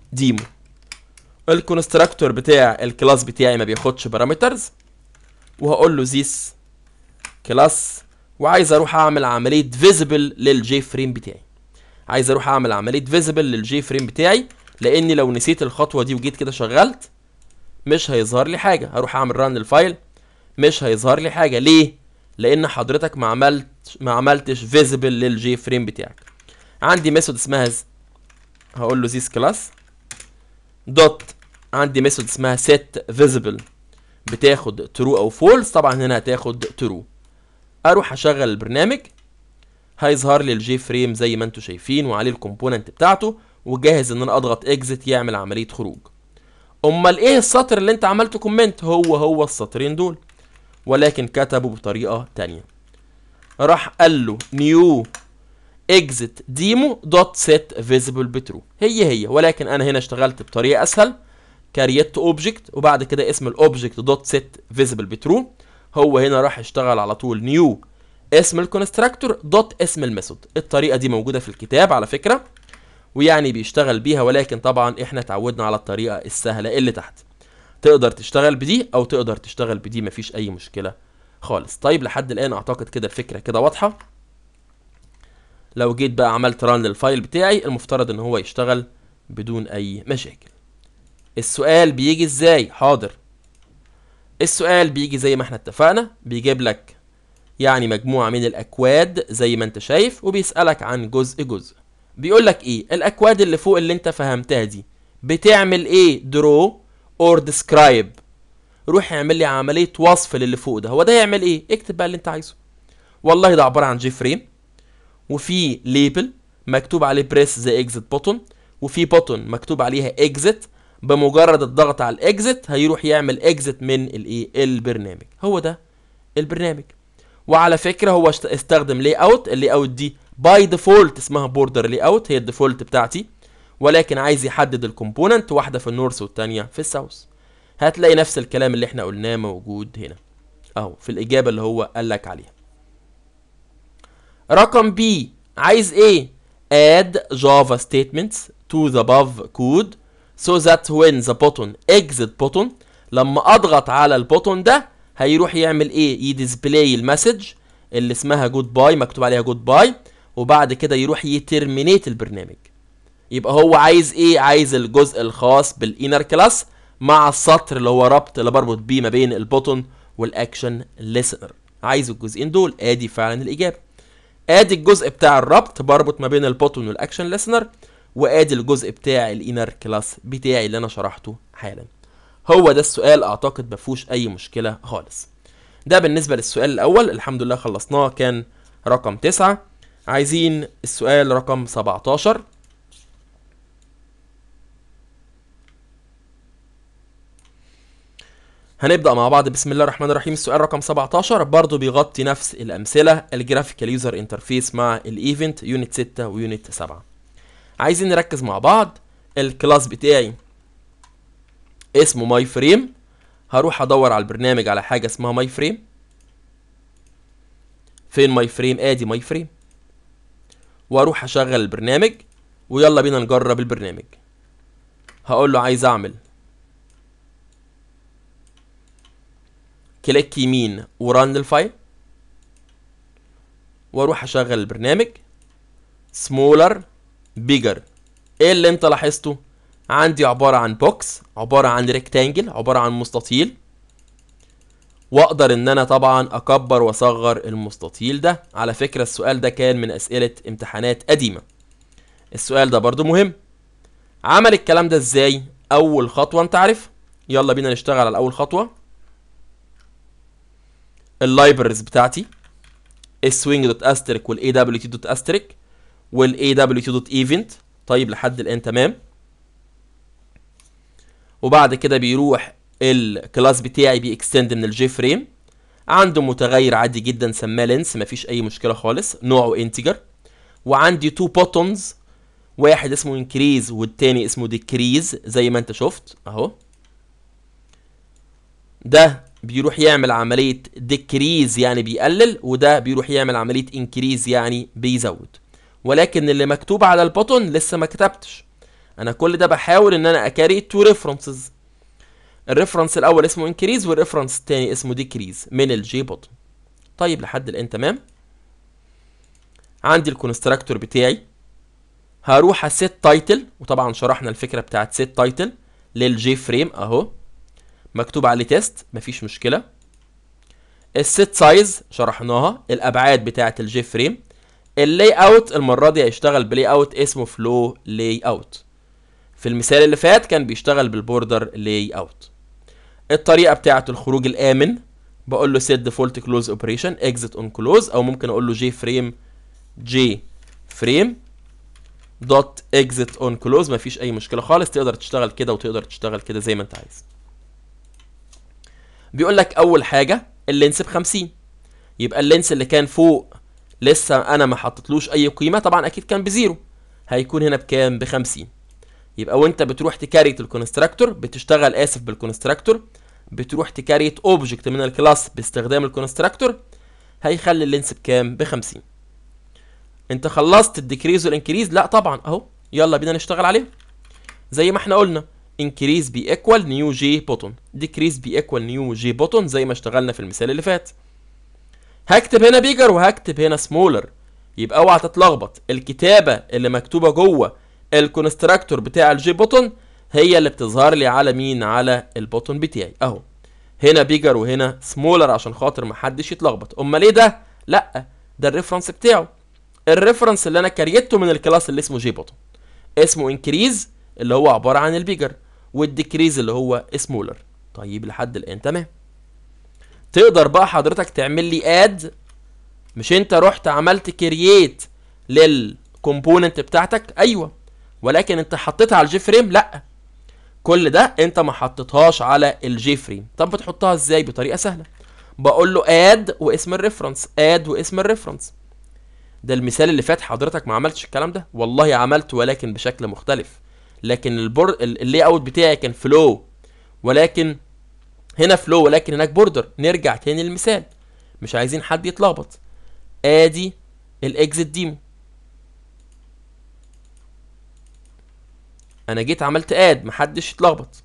ديمو الكونستراكتور بتاع الكلاس بتاعي ما بياخدش بارامترز وهقول له ذيس كلاس وعايز اروح اعمل عمليه فيزبل للجي فريم بتاعي عايز اروح اعمل عمليه فيزبل للجي فريم بتاعي لاني لو نسيت الخطوه دي وجيت كده شغلت مش هيظهر لي حاجه هروح اعمل ران الفايل مش هيظهر لي حاجه ليه لان حضرتك ما عملت ما عملتش فيزبل للجي فريم بتاعك عندي ميثود اسمها ز- هقول له ذيس كلاس دوت عندي ميثود اسمها set visible بتاخد true او false طبعا هنا هتاخد true اروح اشغل البرنامج هيظهر لي الجي فريم زي ما انتم شايفين وعليه الكومبوننت بتاعته وجاهز ان انا اضغط اكزit يعمل عمليه خروج امال ايه السطر اللي انت عملته كومنت هو هو السطرين دول ولكن كتبه بطريقه تانية راح قال له new exit demo dot set visible بترو هي هي ولكن انا هنا اشتغلت بطريقه اسهل كريت اوبجكت وبعد كده اسم الاوبجكت دوت سيت فيزبل بترو هو هنا راح يشتغل على طول نيو اسم الكونستراكتور دوت اسم الميثود الطريقه دي موجوده في الكتاب على فكره ويعني بيشتغل بيها ولكن طبعا احنا اتعودنا على الطريقه السهله اللي تحت تقدر تشتغل بدي او تقدر تشتغل بدي مفيش اي مشكله خالص طيب لحد الان اعتقد كده الفكره كده واضحه لو جيت بقى عملت ران للفايل بتاعي المفترض ان هو يشتغل بدون اي مشاكل السؤال بيجي ازاي حاضر السؤال بيجي زي ما احنا اتفقنا بيجيب لك يعني مجموعة من الأكواد زي ما انت شايف وبيسألك عن جزء جزء بيقول لك ايه الأكواد اللي فوق اللي انت فهمتها دي بتعمل ايه درو اور ديسكرايب روح اعمل لي عملية وصف للي فوق ده هو ده يعمل ايه اكتب بقى اللي انت عايزه والله ده عبارة عن جي فريم وفي ليبل مكتوب عليه بريس ذا اكزit بوتون وفي بوتون مكتوب عليها اكزit بمجرد الضغط على الاكزit هيروح يعمل اكزit من الايه البرنامج هو ده البرنامج وعلى فكره هو اشت- استخدم لاي اوت اللاي اوت دي باي ديفولت اسمها بوردر لاي اوت هي الديفولت بتاعتي ولكن عايز يحدد الكومبوننت واحده في النورث والتانيه في الساوث هتلاقي نفس الكلام اللي احنا قلناه موجود هنا اهو في الاجابه اللي هو قال لك عليها رقم بي عايز ايه add java statements to the above code so that when the button exit button لما اضغط على البوتون ده هيروح يعمل ايه يديسبلاي المسج اللي اسمها جود باي مكتوب عليها جود باي وبعد كده يروح يترمينيت البرنامج يبقى هو عايز ايه عايز الجزء الخاص بالانر كلاس مع السطر اللي هو ربط اللي بربط بيه ما بين البوتون والاكشن listener عايز الجزئين دول ادي فعلا الاجابه ادي الجزء بتاع الربط بربط ما بين البوتون والاكشن listener وادي الجزء بتاع الانر كلاس بتاعي اللي انا شرحته حالا هو ده السؤال اعتقد مفهوش اي مشكله خالص ده بالنسبه للسؤال الاول الحمد لله خلصناه كان رقم تسعة عايزين السؤال رقم 17 هنبدأ مع بعض بسم الله الرحمن الرحيم السؤال رقم 17 برضه بيغطي نفس الأمثلة الجرافيكال يوزر انترفيس مع الايفنت يونت 6 ويونت 7 عايزين نركز مع بعض الكلاس بتاعي اسمه ماي فريم هروح ادور على البرنامج على حاجة اسمها ماي فريم فين ماي فريم ادي ماي فريم واروح اشغل البرنامج ويلا بينا نجرب البرنامج هقول له عايز اعمل كليك يمين وران الفايل واروح اشغل البرنامج سمولر بيجر ايه اللي انت لاحظته عندي عبارة عن بوكس عبارة عن ريكتانجل عبارة عن مستطيل واقدر ان انا طبعا اكبر واصغر المستطيل ده على فكرة السؤال ده كان من اسئلة امتحانات قديمة السؤال ده برضو مهم عمل الكلام ده ازاي اول خطوة انت عارف يلا بينا نشتغل على اول خطوة اللايبرز بتاعتي السوينج دوت استريك والاي دبليو تي دوت استريك والاي دبليو تي دوت ايفنت طيب لحد الان تمام وبعد كده بيروح الكلاس بتاعي بيكستند من الجي فريم عنده متغير عادي جدا سماه لينس مفيش اي مشكله خالص نوعه انتجر وعندي تو بوتونز واحد اسمه انكريز والتاني اسمه ديكريز زي ما انت شفت اهو ده بيروح يعمل عملية ديكريز يعني بيقلل وده بيروح يعمل عملية انكريز يعني بيزود ولكن اللي مكتوب على البوتون لسه ما كتبتش انا كل ده بحاول ان انا اكاري تو ريفرنسز الريفرنس الاول اسمه انكريز والريفرنس الثاني اسمه ديكريز من الجي بوتون طيب لحد الان تمام عندي الكونستراكتور بتاعي هروح اسيت تايتل وطبعا شرحنا الفكره بتاعت سيت تايتل للجي فريم اهو مكتوب عليه تيست مفيش مشكله السيت سايز شرحناها الابعاد بتاعه الجي فريم اللاي اوت المره دي هيشتغل بلاي اوت اسمه فلو لاي اوت في المثال اللي فات كان بيشتغل بالبوردر لاي اوت الطريقه بتاعه الخروج الامن بقول له set default close operation exit on close او ممكن اقول له جي فريم جي فريم دوت اكزيت اون كلوز مفيش اي مشكله خالص تقدر تشتغل كده وتقدر تشتغل كده زي ما انت عايز بيقول لك اول حاجه اللينس ب 50 يبقى اللينس اللي كان فوق لسه انا ما حطيتلوش اي قيمه طبعا اكيد كان بزيرو هيكون هنا بكام ب 50 يبقى وانت بتروح تكاريت الكونستراكتور بتشتغل اسف بالكونستراكتور بتروح تكاريت اوبجكت من الكلاس باستخدام الكونستراكتور هيخلي اللينس بكام ب 50 انت خلصت الديكريز والانكريز لا طبعا اهو يلا بينا نشتغل عليه زي ما احنا قلنا انكريز بي ايكوال نيو جي بوتون ديكريز بي ايكوال نيو جي بوتون زي ما اشتغلنا في المثال اللي فات هكتب هنا بيجر وهكتب هنا سمولر يبقى اوعى تتلخبط الكتابه اللي مكتوبه جوه الكونستراكتور بتاع الجي بوتون هي اللي بتظهر لي على مين على البوتون بتاعي اهو هنا بيجر وهنا سمولر عشان خاطر محدش يتلخبط امال ايه ده لا ده الريفرنس بتاعه الريفرنس اللي انا كريته من الكلاس اللي اسمه جي بوتون اسمه انكريز اللي هو عباره عن البيجر والديكريز اللي هو سمولر طيب لحد الان تمام تقدر بقى حضرتك تعمل لي اد مش انت رحت عملت كرييت للكومبوننت بتاعتك ايوه ولكن انت حطيتها على الجي فريم لا كل ده انت ما حطيتهاش على الجي فريم طب بتحطها ازاي بطريقه سهله بقول له اد واسم الريفرنس اد واسم الريفرنس ده المثال اللي فات حضرتك ما عملتش الكلام ده والله عملت ولكن بشكل مختلف لكن البور اللي اوت بتاعي كان فلو ولكن هنا فلو ولكن هناك بوردر نرجع تاني للمثال مش عايزين حد يتلخبط ادي الاكزيت ديمو انا جيت عملت اد محدش يتلخبط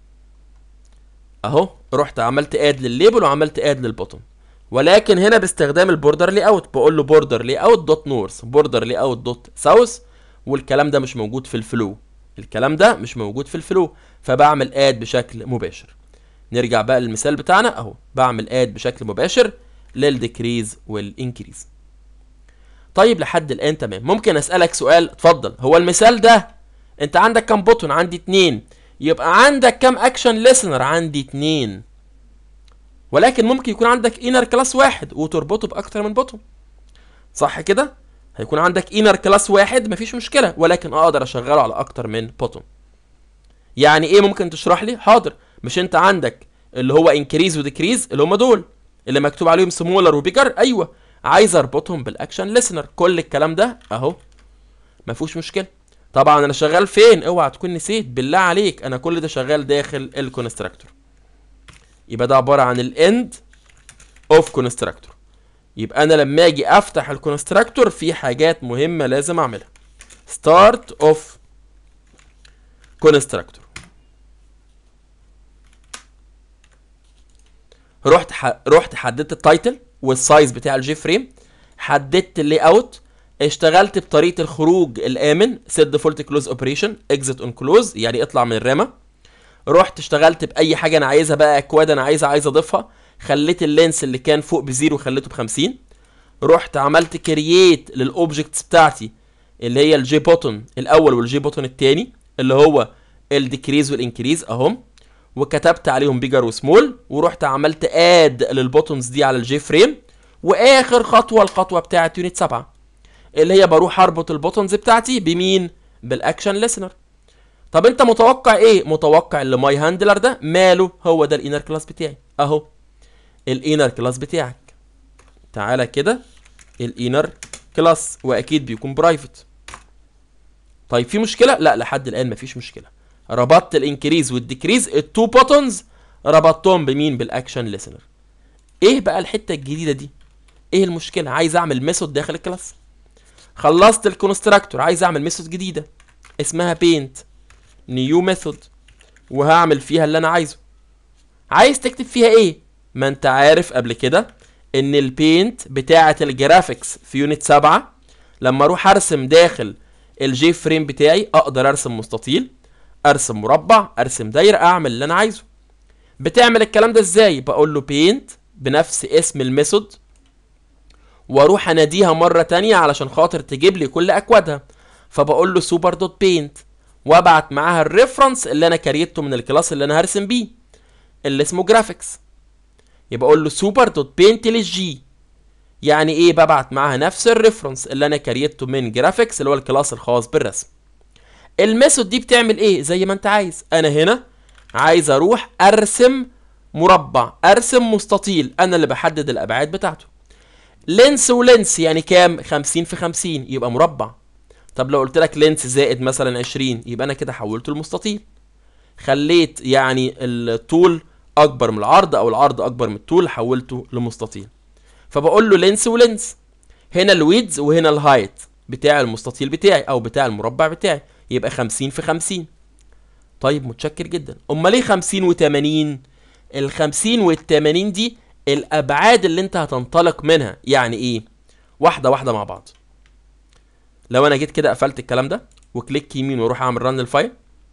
اهو رحت عملت اد للليبل وعملت اد للبوتون ولكن هنا باستخدام البوردر لي اوت بقول له بوردر لي اوت دوت نورث بوردر لي اوت دوت ساوث والكلام ده مش موجود في الفلو الكلام ده مش موجود في الفلو فبعمل اد بشكل مباشر نرجع بقى للمثال بتاعنا اهو بعمل اد بشكل مباشر للديكريز والانكريز طيب لحد الان تمام ممكن اسالك سؤال اتفضل هو المثال ده انت عندك كام بوتون عندي اتنين يبقى عندك كام اكشن ليسنر عندي اتنين ولكن ممكن يكون عندك انر كلاس واحد وتربطه باكتر من بوتون صح كده هيكون عندك انر كلاس واحد مفيش مشكله ولكن اقدر اشغله على اكتر من بوتون يعني ايه ممكن تشرح لي حاضر مش انت عندك اللي هو انكريز وديكريز اللي هم دول اللي مكتوب عليهم سمولر وبيجر ايوه عايز اربطهم بالاكشن ليسنر كل الكلام ده اهو مفيش مشكله طبعا انا شغال فين اوعى تكون نسيت بالله عليك انا كل ده شغال داخل الكونستراكتور يبقى ده عباره عن الاند اوف كونستراكتور يبقى انا لما اجي افتح الكونستراكتور في حاجات مهمه لازم اعملها ستارت اوف كونستراكتور رحت ح... رحت حددت التايتل والسايز بتاع الجي فريم حددت اللي اوت اشتغلت بطريقه الخروج الامن سيت ديفولت كلوز اوبريشن اكزيت اون كلوز يعني اطلع من الرامه رحت اشتغلت باي حاجه انا عايزها بقى اكواد انا عايزها عايز اضيفها خليت اللينس اللي كان فوق بزيرو خليته ب 50 رحت عملت كرييت للاوبجكتس بتاعتي اللي هي الجي بوتون الاول والجي بوتون الثاني اللي هو الديكريز والانكريز اهم وكتبت عليهم بيجر وسمول ورحت عملت اد للبوتونز دي على الجي فريم واخر خطوه الخطوه بتاعه يونت 7 اللي هي بروح اربط البوتونز بتاعتي بمين بالاكشن ليسنر طب انت متوقع ايه متوقع اللي ماي هاندلر ده ماله هو ده الانر كلاس بتاعي اهو الانر كلاس بتاعك تعالى كده الانر كلاس واكيد بيكون برايفت طيب في مشكله لا لحد الان مفيش مشكله ربطت الانكريز والديكريز التو بوتونز ربطتهم بمين بالاكشن ليسنر ايه بقى الحته الجديده دي ايه المشكله عايز اعمل ميثود داخل الكلاس خلصت الكونستراكتور عايز اعمل ميثود جديده اسمها بينت نيو ميثود وهعمل فيها اللي انا عايزه عايز تكتب فيها ايه ما انت عارف قبل كده ان البينت بتاعه الجرافيكس في يونت 7 لما اروح ارسم داخل الجي فريم بتاعي اقدر ارسم مستطيل ارسم مربع ارسم دايره اعمل اللي انا عايزه بتعمل الكلام ده ازاي بقول له بينت بنفس اسم الميثود واروح اناديها مره تانية علشان خاطر تجيب لي كل اكوادها فبقول له سوبر دوت بينت وابعت معاها الريفرنس اللي انا كريته من الكلاس اللي انا هرسم بيه اللي اسمه جرافيكس يبقى اقول له سوبر دوت بينت للجي يعني ايه ببعت معاها نفس الريفرنس اللي انا كريته من جرافيكس اللي هو الكلاس الخاص بالرسم الميثود دي بتعمل ايه زي ما انت عايز انا هنا عايز اروح ارسم مربع ارسم مستطيل انا اللي بحدد الابعاد بتاعته لينس ولينس يعني كام 50 في 50 يبقى مربع طب لو قلت لك لينس زائد مثلا 20 يبقى انا كده حولته لمستطيل خليت يعني الطول اكبر من العرض او العرض اكبر من الطول حولته لمستطيل فبقول له لينس ولينس هنا الويدز وهنا الهايت بتاع المستطيل بتاعي او بتاع المربع بتاعي يبقى 50 في 50 طيب متشكر جدا امال ليه 50 و80 ال 50 وال 80 دي الابعاد اللي انت هتنطلق منها يعني ايه واحده واحده مع بعض لو انا جيت كده قفلت الكلام ده وكليك يمين واروح اعمل رن للفايل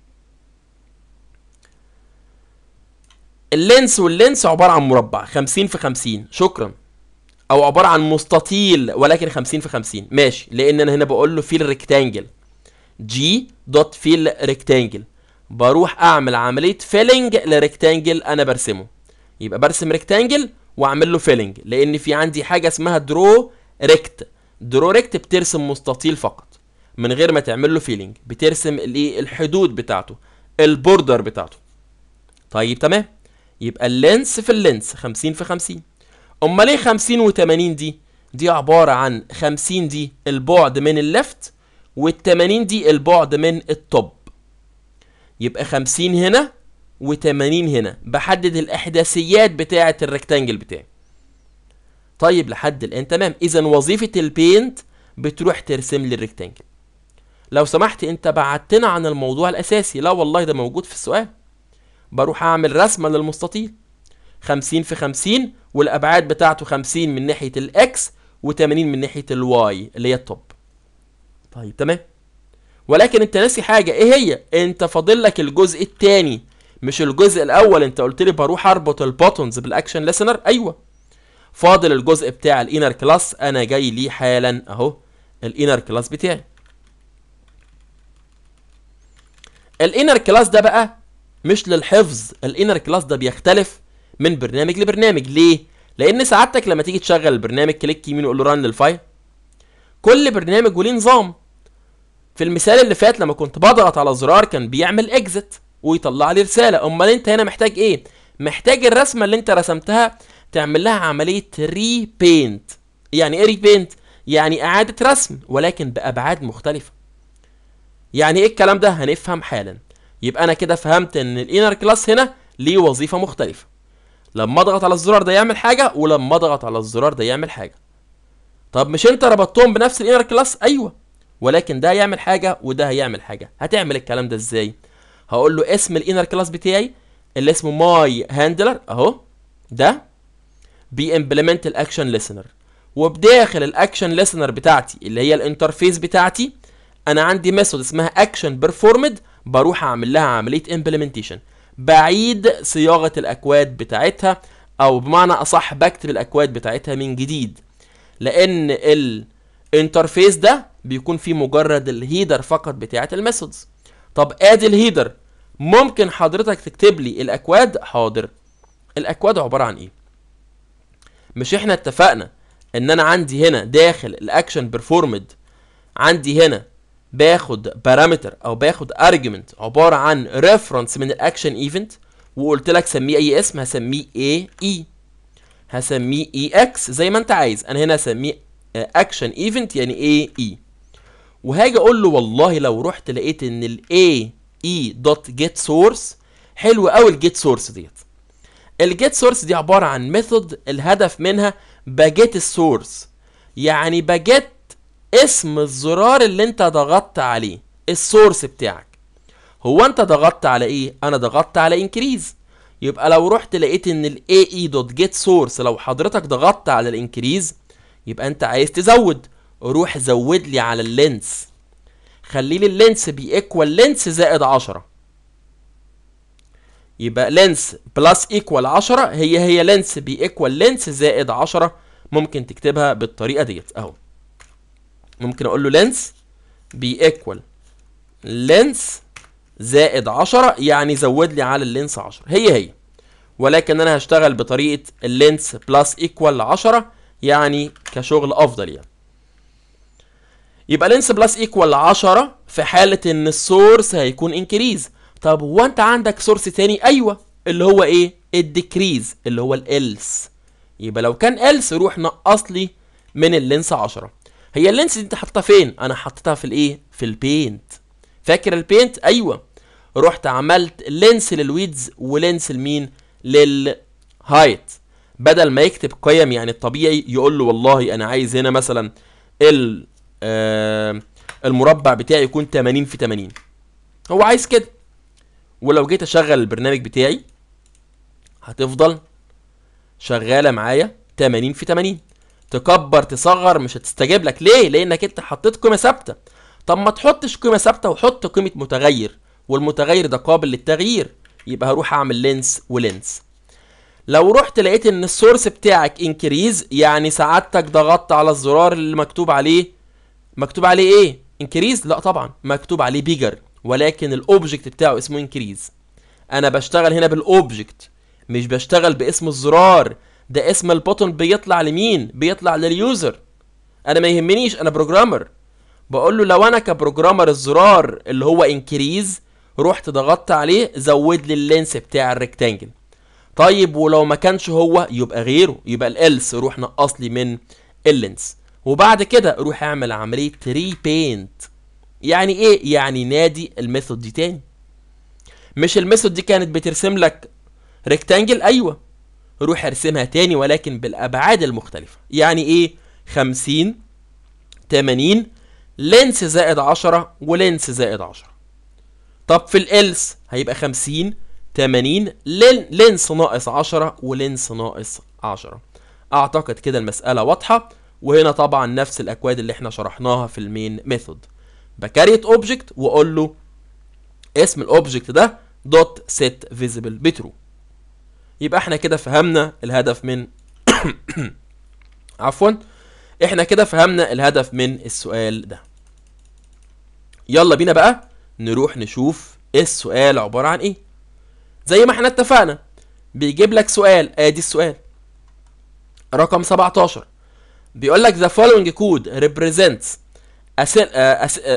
اللينس واللينس عباره عن مربع 50 في 50 شكرا او عباره عن مستطيل ولكن 50 في 50 ماشي لان انا هنا بقول له فيل ريكتانجل جي دوت فيل ريكتانجل بروح اعمل عمليه فيلنج لريكتانجل انا برسمه يبقى برسم ريكتانجل واعمل له فيلنج لان في عندي حاجه اسمها درو ريكت درو ريكت بترسم مستطيل فقط من غير ما تعمل له فيلنج بترسم الايه الحدود بتاعته البوردر بتاعته طيب تمام يبقى اللينس في اللينس 50 في 50 امال ايه 50 و80 دي دي عباره عن 50 دي البعد من الليفت وال80 دي البعد من التوب يبقى 50 هنا و80 هنا بحدد الاحداثيات بتاعه الريكتانجل بتاعي طيب لحد الان تمام اذا وظيفه البينت بتروح ترسم لي الريكتانجل لو سمحت انت بعدتنا عن الموضوع الاساسي لا والله ده موجود في السؤال بروح اعمل رسمه للمستطيل 50 في 50 والابعاد بتاعته 50 من ناحيه الاكس و80 من ناحيه الواي اللي هي التوب طيب تمام ولكن انت ناسي حاجه ايه هي انت فاضل لك الجزء الثاني مش الجزء الاول انت قلت لي بروح اربط البوتونز بالاكشن ليسنر ايوه فاضل الجزء بتاع الانر كلاس انا جاي ليه حالا اهو الانر كلاس بتاعي الانر كلاس ده بقى مش للحفظ الانر كلاس ده بيختلف من برنامج لبرنامج ليه لان سعادتك لما تيجي تشغل البرنامج كليك يمين وقول له ران للفايل كل برنامج وليه نظام في المثال اللي فات لما كنت بضغط على زرار كان بيعمل اكزت ويطلع لي رساله امال انت هنا محتاج ايه محتاج الرسمه اللي انت رسمتها تعمل لها عمليه ريبينت يعني ايه ريبينت يعني اعاده رسم ولكن بابعاد مختلفه يعني ايه الكلام ده هنفهم حالا يبقى انا كده فهمت ان الانر كلاس هنا ليه وظيفه مختلفه لما اضغط على الزرار ده يعمل حاجه ولما اضغط على الزرار ده يعمل حاجه طب مش انت ربطتهم بنفس الانر كلاس ايوه ولكن ده هيعمل حاجه وده هيعمل حاجه هتعمل الكلام ده ازاي هقول له اسم الانر كلاس بتاعي اللي اسمه ماي هاندلر اهو ده بيمبلمنت الاكشن ليسنر وبداخل الاكشن ليسنر بتاعتي اللي هي الانترفيس بتاعتي انا عندي ميثود اسمها اكشن بيرفورمد بروح اعمل لها عمليه امبلمنتيشن بعيد صياغه الاكواد بتاعتها او بمعنى اصح بكتب الاكواد بتاعتها من جديد لان الانترفيس ده بيكون فيه مجرد الهيدر فقط بتاعه الميثودز طب ادي الهيدر ممكن حضرتك تكتب لي الاكواد حاضر الاكواد عباره عن ايه مش احنا اتفقنا ان انا عندي هنا داخل الاكشن بيرفورمد عندي هنا باخد بارامتر او باخد ارجيومنت عباره عن ريفرنس من الاكشن ايفنت وقلت لك سميه اي اسم هسميه اي اي هسميه اي اكس زي ما انت عايز انا هنا هسميه اكشن ايفنت يعني اي اي وهاجي اقول له والله لو رحت لقيت ان الاي اي دوت جيت سورس حلو قوي الجيت سورس ديت الجيت سورس دي عباره عن ميثود الهدف منها بجيت السورس يعني بجيت اسم الزرار اللي انت ضغطت عليه السورس بتاعك هو انت ضغطت على ايه انا ضغطت على انكريز يبقى لو رحت لقيت ان ال ae دوت جيت سورس لو حضرتك ضغطت على الانكريز يبقى انت عايز تزود روح زود لي على اللينس خلي لي اللينس بيكوال لينس زائد 10 يبقى لينس بلس ايكوال 10 هي هي لينس بيكوال لينس زائد 10 ممكن تكتبها بالطريقه ديت اهو ممكن اقول له لينس بيكوال لينس زائد 10 يعني زود لي على اللينس 10 هي هي ولكن انا هشتغل بطريقه اللينس بلس ايكوال 10 يعني كشغل افضل يعني يبقى لينس بلس ايكوال 10 في حاله ان السورس هيكون انكريز طب هو انت عندك سورس تاني ايوه اللي هو ايه الديكريز اللي هو الالس يبقى لو كان الس روح نقص لي من اللينس 10 هي اللينس دي انت حاططها فين انا حطيتها في الايه في البينت فاكر البينت ايوه رحت عملت لينس للويدز ولينس لمين للهايت بدل ما يكتب قيم يعني الطبيعي يقول له والله انا عايز هنا مثلا ال آه المربع بتاعي يكون 80 في 80 هو عايز كده ولو جيت اشغل البرنامج بتاعي هتفضل شغاله معايا 80 في 80 تكبر تصغر مش هتستجيب لك ليه لانك انت حطيت قيمه ثابته طب ما تحطش قيمه ثابته وحط قيمه متغير والمتغير ده قابل للتغيير يبقى هروح اعمل لينس ولينس لو رحت لقيت ان السورس بتاعك انكريز يعني سعادتك ضغطت على الزرار اللي مكتوب عليه مكتوب عليه ايه انكريز لا طبعا مكتوب عليه بيجر ولكن الاوبجكت بتاعه اسمه انكريز انا بشتغل هنا بالاوبجكت مش بشتغل باسم الزرار ده اسم البوتون بيطلع لمين بيطلع لليوزر انا ما يهمنيش انا بروجرامر بقول له لو انا كبروجرامر الزرار اللي هو انكريز رحت ضغطت عليه زود لي اللينس بتاع الريكتانجل طيب ولو ما كانش هو يبقى غيره يبقى الالس روح نقص لي من اللينس وبعد كده روح اعمل عمليه ري بينت يعني ايه يعني نادي الميثود دي تاني مش الميثود دي كانت بترسم لك ريكتانجل ايوه روح ارسمها تاني ولكن بالابعاد المختلفه يعني ايه 50 80 لينس زائد 10 ولينس زائد 10 طب في الالس هيبقى 50 80 لين لينس ناقص 10 ولينس ناقص 10 اعتقد كده المساله واضحه وهنا طبعا نفس الاكواد اللي احنا شرحناها في المين ميثود بكريت اوبجكت واقول له اسم الاوبجكت ده دوت set visible بترو يبقى احنا كده فهمنا الهدف من عفوا احنا كده فهمنا الهدف من السؤال ده يلا بينا بقى نروح نشوف السؤال عبارة عن ايه زي ما احنا اتفقنا بيجيب لك سؤال ادي السؤال رقم 17 بيقول لك the following code represents a, se- uh, a, se-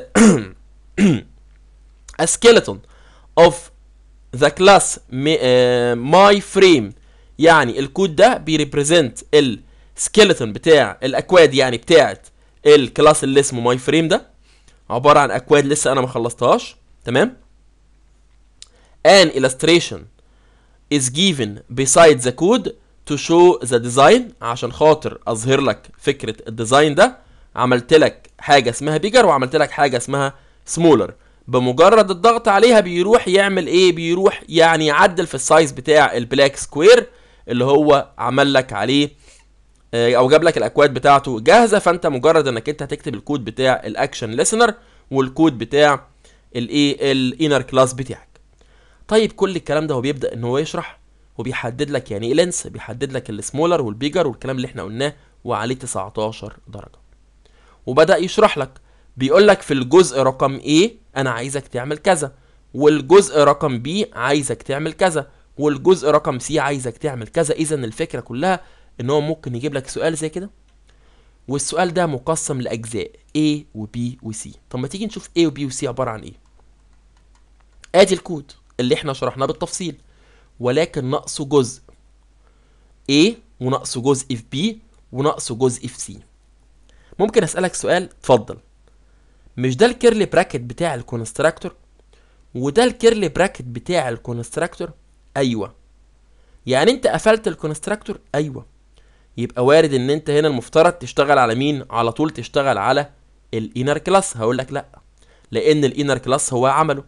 a skeleton of the class mi- uh, my frame يعني الكود ده بيريبريزنت السكيلتون بتاع الاكواد يعني بتاعت الكلاس اللي اسمه ماي فريم ده عباره عن اكواد لسه انا ما خلصتهاش تمام an illustration is given beside the code to show the design عشان خاطر اظهر لك فكره الديزاين ده عملت لك حاجه اسمها بيجر وعملت لك حاجه اسمها سمولر بمجرد الضغط عليها بيروح يعمل ايه بيروح يعني يعدل في السايز بتاع البلاك سكوير اللي هو عمل لك عليه آه، او جاب لك الاكواد بتاعته جاهزه فانت مجرد انك انت هتكتب الكود بتاع الاكشن ليسنر والكود بتاع الايه الانر كلاس بتاعك طيب كل الكلام ده هو بيبدا ان هو يشرح وبيحدد لك يعني ايه لينس بيحدد لك السمولر والبيجر والكلام اللي احنا قلناه وعليه 19 درجه وبدا يشرح لك بيقول لك في الجزء رقم A انا عايزك تعمل كذا والجزء رقم B عايزك تعمل كذا والجزء رقم C عايزك تعمل كذا اذا الفكره كلها ان هو ممكن يجيب لك سؤال زي كده والسؤال ده مقسم لاجزاء A و B و C طب ما تيجي نشوف A و B و C عباره عن ايه ادي الكود اللي احنا شرحناه بالتفصيل ولكن ناقصه جزء A وناقصه جزء في B وناقصه جزء في C ممكن اسالك سؤال اتفضل مش ده الكيرلي براكت بتاع الكونستراكتور وده الكيرلي براكت بتاع الكونستراكتور ايوه يعني انت قفلت الكونستراكتور ايوه يبقى وارد ان انت هنا المفترض تشتغل على مين على طول تشتغل على الانر كلاس هقول لك لا لان الانر كلاس هو عمله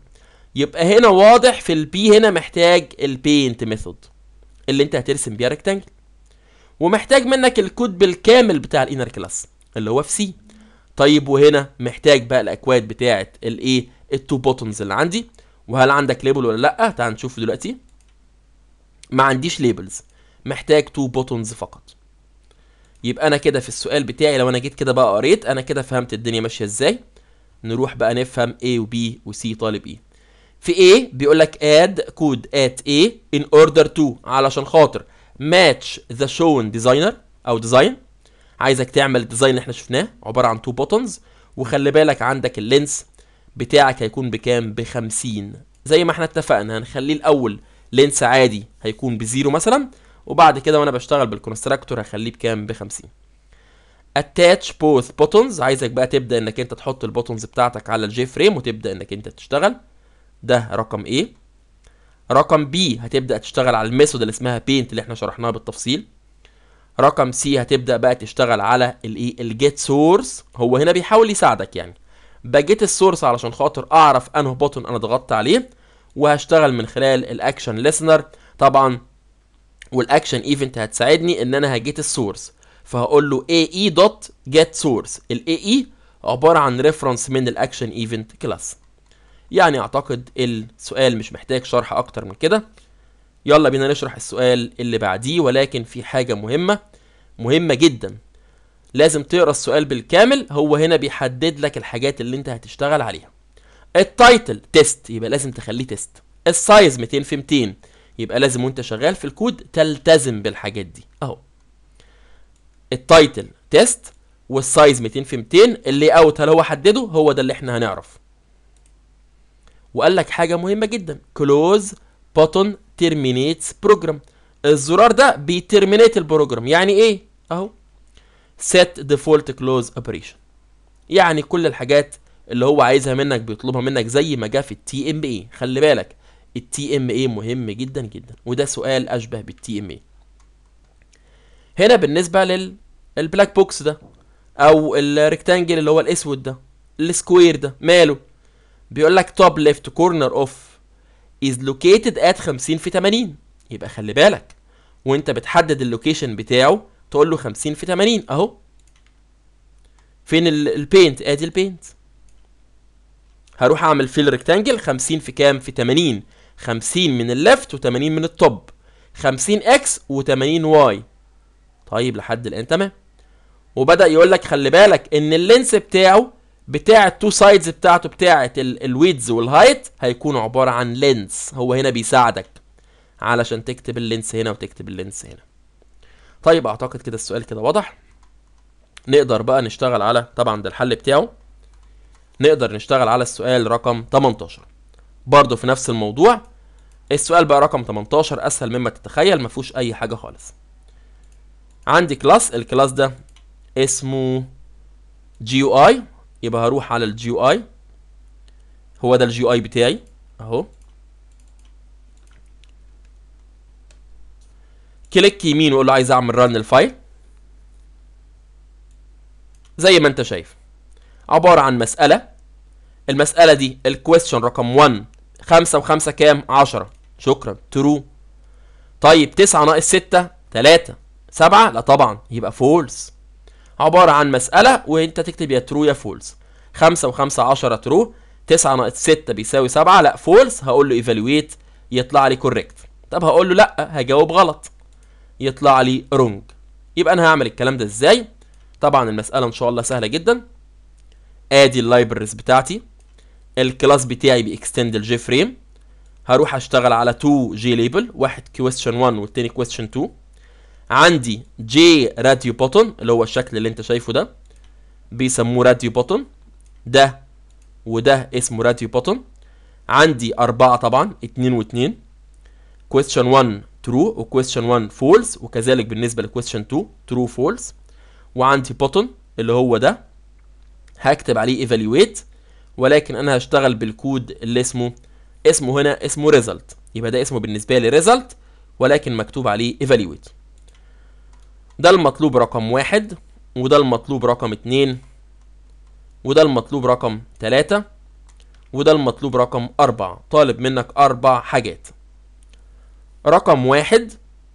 يبقى هنا واضح في البي هنا محتاج البينت ميثود اللي انت هترسم بيها ريكتانجل ومحتاج منك الكود بالكامل بتاع الانر كلاس اللي هو في سي طيب وهنا محتاج بقى الاكواد بتاعه الايه التو بوتنز اللي عندي وهل عندك ليبل ولا لا تعال نشوف دلوقتي ما عنديش ليبلز محتاج تو بوتنز فقط يبقى انا كده في السؤال بتاعي لو انا جيت كده بقى قريت انا كده فهمت الدنيا ماشيه ازاي نروح بقى نفهم A و B و C طالب ايه في A بيقول لك add code at A in order to علشان خاطر match the shown designer او design عايزك تعمل الديزاين اللي احنا شفناه عباره عن تو بوتنز وخلي بالك عندك اللينس بتاعك هيكون بكام ب 50 زي ما احنا اتفقنا هنخليه الاول لينس عادي هيكون بزيرو مثلا وبعد كده وانا بشتغل بالكونستراكتور هخليه بكام ب 50 attach both buttons عايزك بقى تبدا انك انت تحط البوتنز بتاعتك على الجي فريم وتبدا انك انت تشتغل ده رقم A رقم B هتبدا تشتغل على الميثود اللي اسمها paint اللي احنا شرحناها بالتفصيل رقم سي هتبدا بقى تشتغل على الايه الجيت سورس هو هنا بيحاول يساعدك يعني بجيت السورس علشان خاطر اعرف انه بوتن انا ضغطت عليه وهشتغل من خلال الاكشن ليسنر طبعا والاكشن ايفنت هتساعدني ان انا هجيت السورس فهقول له ae دوت get source ال ae عباره عن ريفرنس من الاكشن ايفنت كلاس يعني اعتقد السؤال مش محتاج شرح اكتر من كده يلا بينا نشرح السؤال اللي بعديه ولكن في حاجه مهمه مهمه جدا لازم تقرا السؤال بالكامل هو هنا بيحدد لك الحاجات اللي انت هتشتغل عليها التايتل تيست يبقى لازم تخليه تيست السايز 200 في 200 يبقى لازم وانت شغال في الكود تلتزم بالحاجات دي اهو التايتل تيست والسايز 200 في 200 اللي اوت هل هو حدده هو ده اللي احنا هنعرف وقال لك حاجه مهمه جدا كلوز بوتون تيرمينيتس بروجرام الزرار ده بيترمينيت البروجرام يعني ايه اهو set default close operation يعني كل الحاجات اللي هو عايزها منك بيطلبها منك زي ما جه في التي ام اي خلي بالك التي ام اي مهم جدا جدا وده سؤال اشبه بالتي ام اي هنا بالنسبه لل البلاك بوكس ده او الريكتانجل اللي هو الاسود ده السكوير ده ماله بيقول لك توب ليفت كورنر اوف is located at 50 في 80 يبقى خلي بالك وانت بتحدد اللوكيشن بتاعه تقول له 50 في 80 اهو فين البينت ادي البينت هروح اعمل في الريكتانجل 50 في كام في 80 50 من الليفت و80 من التوب 50 اكس و80 واي طيب لحد الان تمام وبدا يقول لك خلي بالك ان اللينس بتاعه بتاع التو سايدز بتاعته بتاعه الويدز والهايت هيكونوا عباره عن لينس هو هنا بيساعدك علشان تكتب اللينس هنا وتكتب اللينس هنا طيب اعتقد كده السؤال كده واضح نقدر بقى نشتغل على طبعا ده الحل بتاعه نقدر نشتغل على السؤال رقم 18 برضه في نفس الموضوع السؤال بقى رقم 18 اسهل مما تتخيل ما فيهوش اي حاجه خالص عندي كلاس الكلاس ده اسمه جي يو اي يبقى هروح على الجي يو اي هو ده الجي اي بتاعي اهو كليك يمين واقول له عايز اعمل رن الفايل زي ما انت شايف عبارة عن مسألة المسألة دي الكويستشن رقم 1 5 و5 كام 10 شكرا ترو طيب 9 ناقص 6 3 7 لا طبعا يبقى فولس عبارة عن مسألة وانت تكتب يا ترو يا فولس 5 و5 10 ترو 9 ناقص 6 بيساوي 7 لا فولس هقول له ايفالويت يطلع لي كوريكت طب هقول له لا هجاوب غلط يطلع لي رونج يبقى انا هعمل الكلام ده ازاي طبعا المسألة ان شاء الله سهلة جدا ادي اللايبرز بتاعتي الكلاس بتاعي بيكستند الجي فريم هروح اشتغل على 2 جي ليبل واحد كويستشن 1 والتاني كويستشن 2 عندي جي راديو بوتون اللي هو الشكل اللي انت شايفه ده بيسموه راديو بوتون ده وده اسمه راديو بوتون عندي أربعة طبعا اتنين واتنين question 1 true و question 1 false وكذلك بالنسبة ل question 2 true false وعندي بوتون اللي هو ده هكتب عليه evaluate ولكن انا هشتغل بالكود اللي اسمه اسمه هنا اسمه result يبقى ده اسمه بالنسبة لي result ولكن مكتوب عليه evaluate ده المطلوب رقم واحد وده المطلوب رقم اتنين وده المطلوب رقم تلاتة وده المطلوب رقم أربعة طالب منك أربع حاجات رقم واحد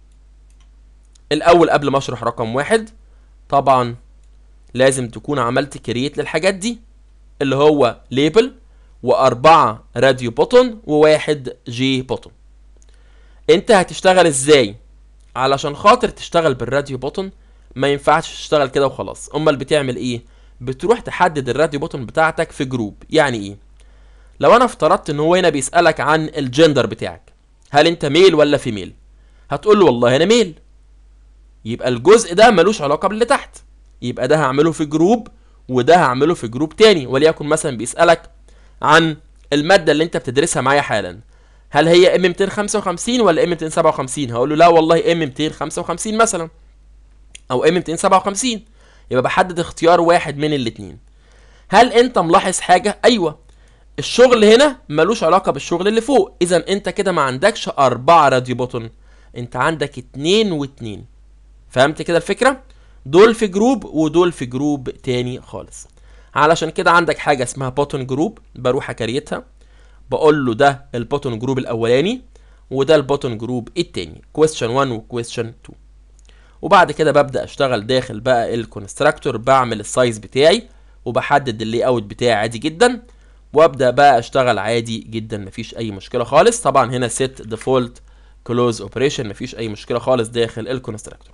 الأول قبل ما أشرح رقم واحد طبعا لازم تكون عملت كرييت للحاجات دي اللي هو ليبل وأربعة راديو بوتون وواحد جي بوتون انت هتشتغل ازاي علشان خاطر تشتغل بالراديو بوتون ما ينفعش تشتغل كده وخلاص امال بتعمل ايه بتروح تحدد الراديو بوتون بتاعتك في جروب يعني ايه لو انا افترضت ان هو هنا بيسالك عن الجندر بتاعك هل انت ميل ولا فيميل هتقول له والله انا ميل يبقى الجزء ده ملوش علاقه باللي تحت يبقى ده هعمله في جروب وده هعمله في جروب تاني وليكن مثلا بيسالك عن الماده اللي انت بتدرسها معايا حالا هل هي ام 255 ولا ام 257 هقول له لا والله ام 255 مثلا او ام 257 يبقى بحدد اختيار واحد من الاتنين هل انت ملاحظ حاجه ايوه الشغل هنا ملوش علاقه بالشغل اللي فوق اذا انت كده ما عندكش اربعه راديو بوتون انت عندك اتنين واتنين فهمت كده الفكره دول في جروب ودول في جروب تاني خالص علشان كده عندك حاجه اسمها بوتون جروب بروح اكريتها بقول له ده البوتون جروب الاولاني وده البوتون جروب التاني question 1 و question 2 وبعد كده ببدا اشتغل داخل بقى الكونستراكتور بعمل السايز بتاعي وبحدد اللي اوت بتاعي عادي جدا وابدا بقى اشتغل عادي جدا مفيش اي مشكله خالص طبعا هنا set default close operation مفيش اي مشكله خالص داخل الكونستراكتور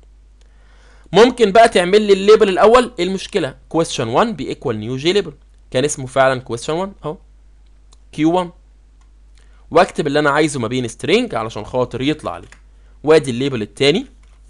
ممكن بقى تعمل لي الليبل الاول ايه المشكله question 1 بيكوال نيو جي ليبل كان اسمه فعلا question 1 اهو q1 واكتب اللي انا عايزه ما بين string علشان خاطر يطلع لي وادي الليبل التاني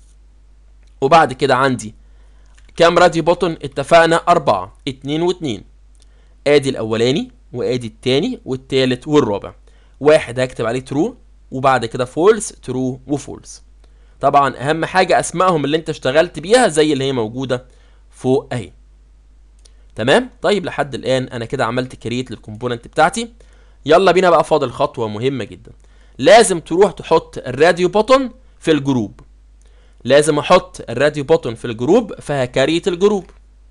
وبعد كده عندي كام راديو بوتون اتفقنا أربعة اتنين واتنين ادي الاولاني وادي التاني والتالت والرابع واحد هكتب عليه ترو وبعد كده فولس ترو وفولس طبعا اهم حاجه اسمائهم اللي انت اشتغلت بيها زي اللي هي موجوده فوق اهي تمام طيب لحد الان انا كده عملت كريت للكومبوننت بتاعتي يلا بينا بقى فاضل خطوه مهمه جدا لازم تروح تحط الراديو بوتون في الجروب لازم احط الراديو بوتون في الجروب فهكريت الجروب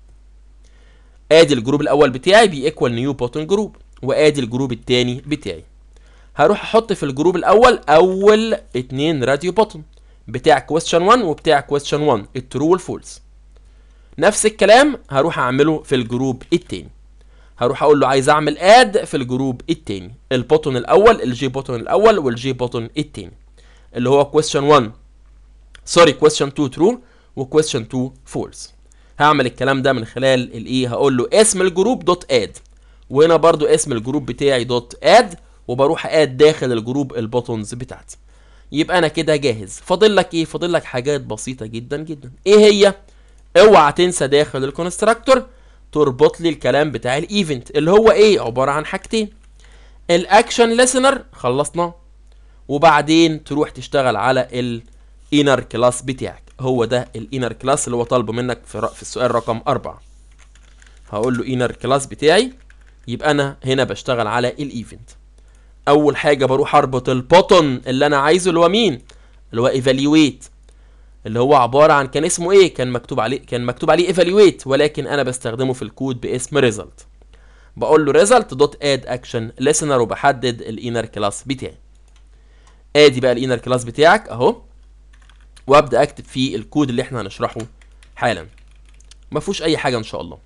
ادي الجروب الاول بتاعي بيكوال نيو بوتون جروب وادي الجروب التاني بتاعي هروح احط في الجروب الاول اول اتنين راديو بوتون بتاع question 1 وبتاع question 1 الترو والفولس نفس الكلام هروح اعمله في الجروب التاني هروح اقول له عايز اعمل اد في الجروب التاني البوتون الاول الجي بوتون الاول والجي بوتون التاني اللي هو question 1 سوري question 2 true و question 2 false هعمل الكلام ده من خلال الايه هقول له اسم الجروب دوت اد وهنا برضو اسم الجروب بتاعي دوت اد وبروح اد داخل الجروب البوتونز بتاعتي يبقى انا كده جاهز فاضل لك ايه فاضل لك حاجات بسيطه جدا جدا ايه هي اوعى تنسى داخل الكونستراكتور تربط لي الكلام بتاع الايفنت اللي هو ايه عباره عن حاجتين الاكشن ليسنر خلصناه وبعدين تروح تشتغل على الانر كلاس بتاعك هو ده الانر كلاس اللي هو طالبه منك في, ر- في السؤال رقم أربعة هقول له انر كلاس بتاعي يبقى انا هنا بشتغل على الايفنت اول حاجه بروح اربط البوتون اللي انا عايزه اللي هو مين اللي هو ايفالويت اللي هو عباره عن كان اسمه ايه كان مكتوب عليه كان مكتوب عليه ايفالويت ولكن انا بستخدمه في الكود باسم ريزلت بقول له ريزلت دوت اد اكشن listener وبحدد الانر كلاس بتاعي ادي بقى الانر كلاس بتاعك اهو وابدا اكتب فيه الكود اللي احنا هنشرحه حالا ما فيهوش اي حاجه ان شاء الله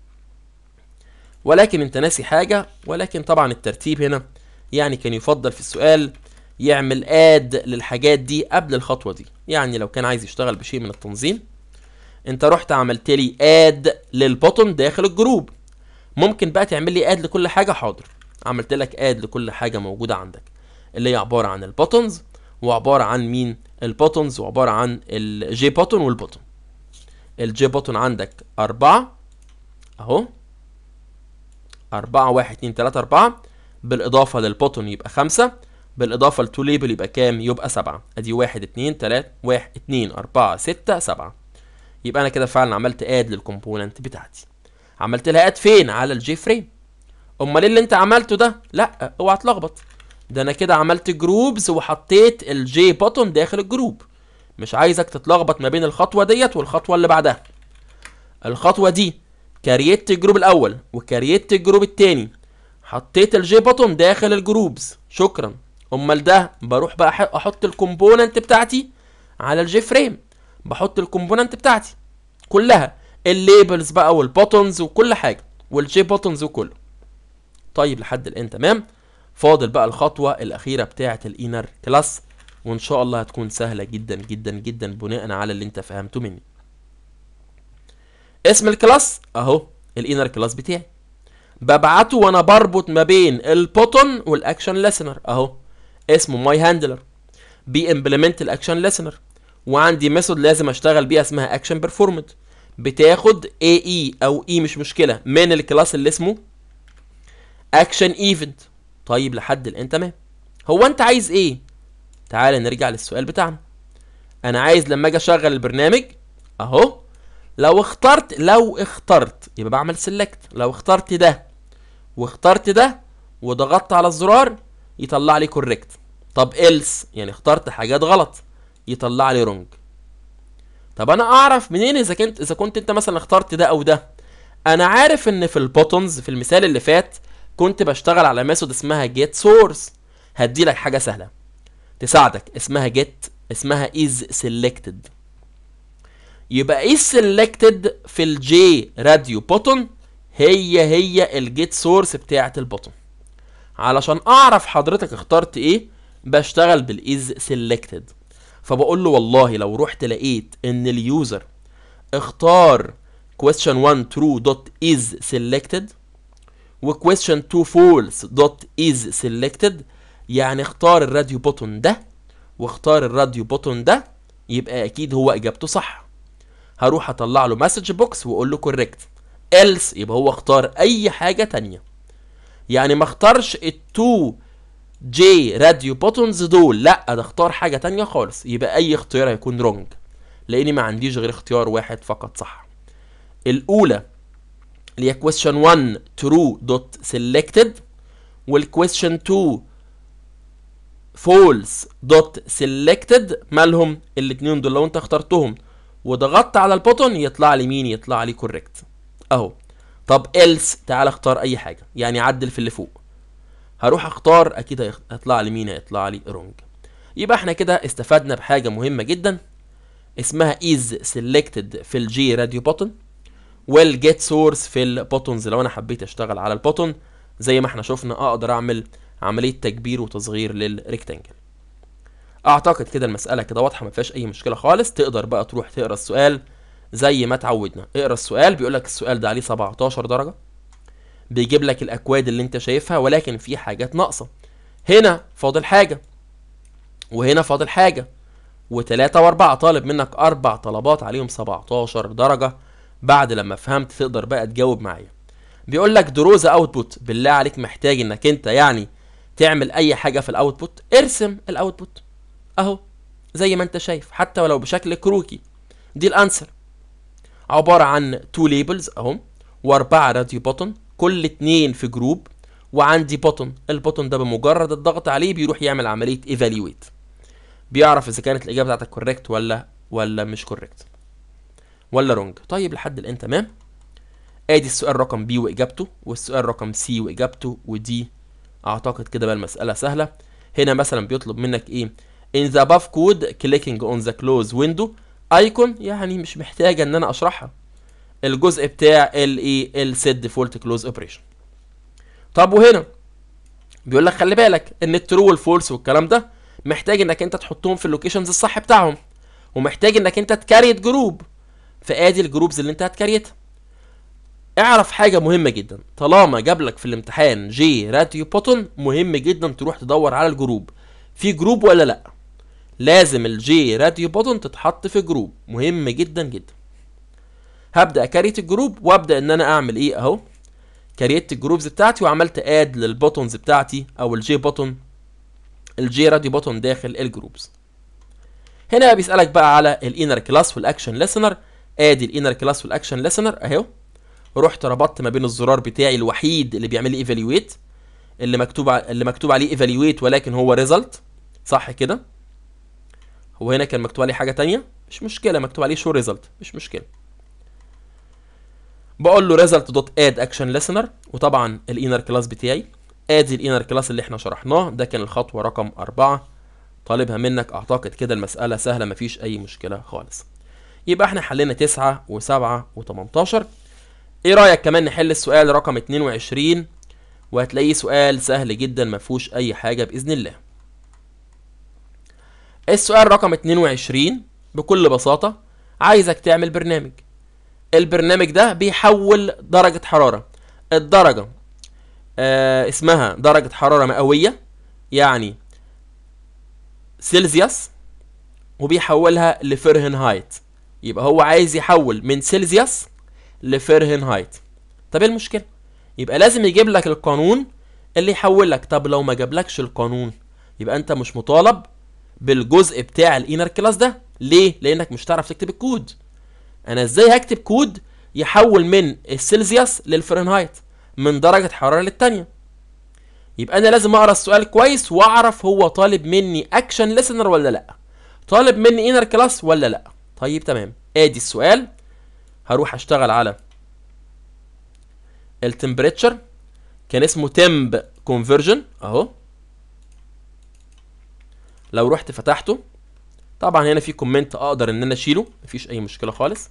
ولكن انت ناسي حاجه ولكن طبعا الترتيب هنا يعني كان يفضل في السؤال يعمل اد للحاجات دي قبل الخطوه دي يعني لو كان عايز يشتغل بشيء من التنظيم انت رحت عملت لي اد للبوتون داخل الجروب ممكن بقى تعمل لي اد لكل حاجه حاضر عملت لك اد لكل حاجه موجوده عندك اللي هي عباره عن البوتونز وعباره عن مين البوتونز وعباره عن الجي بوتون والبوتون الجي بوتون عندك أربعة أهو أربعة واحد اتنين تلاتة أربعة بالإضافة للبوتون يبقى خمسة بالإضافة لتو ليبل يبقى كام؟ يبقى سبعة أدي واحد اتنين تلاتة واحد اتنين أربعة ستة سبعة يبقى أنا كده فعلا عملت اد للكومبوننت بتاعتي عملت لها اد فين؟ على الجي فريم أمال إيه اللي أنت عملته ده؟ لأ اوعى تلخبط ده أنا كده عملت جروبز وحطيت الجي بوتون داخل الجروب مش عايزك تتلخبط ما بين الخطوة ديت والخطوة اللي بعدها الخطوة دي كريت الجروب الأول وكريت الجروب التاني حطيت الجي بوتون داخل الجروبز شكرا امال ده بروح بقى أح- احط الكومبوننت بتاعتي على الجي فريم بحط الكومبوننت بتاعتي كلها الليبلز بقى والبوتونز وكل حاجه والجي بوتونز وكله طيب لحد الان تمام فاضل بقى الخطوه الاخيره بتاعه الانر كلاس وان شاء الله هتكون سهله جدا جدا جدا بناء على اللي انت فهمته مني اسم الكلاس اهو الانر كلاس بتاعي ببعته وانا بربط ما بين البوتون والاكشن ليسنر اهو اسمه ماي هاندلر بيمبلمنت الاكشن ليسنر وعندي ميثود لازم اشتغل بيها اسمها اكشن بيرفورمد بتاخد اي اي او اي مش مشكله من الكلاس اللي اسمه اكشن ايفنت طيب لحد الان تمام هو انت عايز ايه تعال نرجع للسؤال بتاعنا انا عايز لما اجي اشغل البرنامج اهو لو اخترت لو اخترت يبقى بعمل سيلكت لو اخترت ده واخترت ده وضغطت على الزرار يطلع لي كوريكت طب إلس يعني اخترت حاجات غلط يطلع لي رونج طب انا اعرف منين اذا كنت اذا كنت انت مثلا اخترت ده او ده انا عارف ان في البوتونز في المثال اللي فات كنت بشتغل على ميثود اسمها جيت سورس هدي لك حاجه سهله تساعدك اسمها جيت اسمها از سيلكتد يبقى از سيلكتد في الجي راديو بوتون هي هي الجيت سورس بتاعه البوتون علشان اعرف حضرتك اخترت ايه بشتغل بالاز سيلكتد فبقول له والله لو رحت لقيت ان اليوزر اختار question 1 true dot is selected و question 2 false dot is selected يعني اختار الراديو بوتون ده واختار الراديو بوتون ده يبقى اكيد هو اجابته صح هروح اطلع له مسج بوكس واقول له كوريكت else يبقى هو اختار اي حاجه تانية يعني ما اختارش التو جي راديو بوتونز دول لا ده اختار حاجه تانية خالص يبقى اي اختيار هيكون رونج لاني ما عنديش غير اختيار واحد فقط صح الاولى اللي هي question 1 true dot selected والquestion 2 false dot selected مالهم الاتنين دول لو انت اخترتهم وضغطت على البوتون يطلع لي مين يطلع لي correct اهو طب else تعال اختار اي حاجه يعني عدل في اللي فوق هروح اختار اكيد هيخ- هيطلع لي مين هيطلع لي رونج يبقى احنا كده استفدنا بحاجه مهمه جدا اسمها is selected في الجي راديو بوتون والجيت سورس في البوتونز لو انا حبيت اشتغل على البوتون زي ما احنا شفنا اقدر اعمل عمليه تكبير وتصغير للريكتانجل اعتقد كده المساله كده واضحه ما فيهاش اي مشكله خالص تقدر بقى تروح تقرا السؤال زي ما اتعودنا اقرا السؤال بيقول لك السؤال ده عليه 17 درجه بيجيب لك الاكواد اللي انت شايفها ولكن في حاجات ناقصه هنا فاضل حاجه وهنا فاضل حاجه وتلاتة واربعة طالب منك اربع طلبات عليهم 17 درجة بعد لما فهمت تقدر بقى تجاوب معايا بيقول لك دروز اوتبوت بالله عليك محتاج انك انت يعني تعمل اي حاجة في الاوتبوت ارسم الاوتبوت اهو زي ما انت شايف حتى ولو بشكل كروكي دي الانسر عبارة عن تو ليبلز اهم واربعة راديو بوتون كل اتنين في جروب وعندي بوتون البوتون ده بمجرد الضغط عليه بيروح يعمل عملية ايفالويت بيعرف اذا كانت الاجابه بتاعتك كوريكت ولا ولا مش كوريكت ولا رونج طيب لحد الان تمام ادي السؤال رقم بي واجابته والسؤال رقم سي واجابته ودي اعتقد كده بقى المساله سهله هنا مثلا بيطلب منك ايه in the above code clicking on the close window icon يعني مش محتاجه ان انا اشرحها الجزء بتاع الايه السيت ديفولت كلوز اوبريشن طب وهنا بيقول لك خلي بالك ان الترو والفولس والكلام ده محتاج انك انت تحطهم في اللوكيشنز الصح بتاعهم ومحتاج انك انت تكريت جروب فادي الجروبز اللي انت هتكريتها اعرف حاجه مهمه جدا طالما جاب لك في الامتحان جي راديو بوتون مهم جدا تروح تدور على الجروب في جروب ولا لا لازم الجي راديو بوتون تتحط في جروب مهم جدا جدا هبدا اكريت الجروب وابدا ان انا اعمل ايه اهو كريت الجروبز بتاعتي وعملت اد للبوتونز بتاعتي او الجي بوتون الجي راديو بوتون داخل الجروبز هنا بيسالك بقى على الانر كلاس والاكشن ليسنر ادي الانر كلاس والاكشن ليسنر اهو رحت ربطت ما بين الزرار بتاعي الوحيد اللي بيعمل لي ايفالويت اللي مكتوب ع... اللي مكتوب عليه ايفالويت ولكن هو ريزلت صح كده هو هنا كان مكتوب عليه حاجه تانية مش مشكله مكتوب عليه شو ريزلت مش مشكله بقول له result دوت اد اكشن listener وطبعا الانر كلاس بتاعي ادي الانر كلاس اللي احنا شرحناه ده كان الخطوه رقم أربعة طالبها منك اعتقد كده المساله سهله مفيش اي مشكله خالص يبقى احنا حلينا تسعة وسبعة وتمنتاشر ايه رايك كمان نحل السؤال رقم 22 وهتلاقيه سؤال سهل جدا مفهوش اي حاجه باذن الله السؤال رقم 22 بكل بساطه عايزك تعمل برنامج البرنامج ده بيحول درجه حراره الدرجه آه اسمها درجه حراره مئويه يعني سيلزيوس وبيحولها لفرهنهايت يبقى هو عايز يحول من سيلزيوس لفرهنهايت طب ايه المشكله يبقى لازم يجيب لك القانون اللي يحول لك طب لو ما جابلكش القانون يبقى انت مش مطالب بالجزء بتاع الانر كلاس ده ليه لانك مش هتعرف تكتب الكود انا ازاي هكتب كود يحول من السيلزيوس للفرنهايت من درجه حراره للتانيه يبقى انا لازم اقرا السؤال كويس واعرف هو طالب مني اكشن ليسنر ولا لا طالب مني انر كلاس ولا لا طيب تمام ادي السؤال هروح اشتغل على التمبريتشر كان اسمه تمب كونفرجن اهو لو رحت فتحته طبعا هنا في كومنت اقدر ان انا اشيله مفيش اي مشكله خالص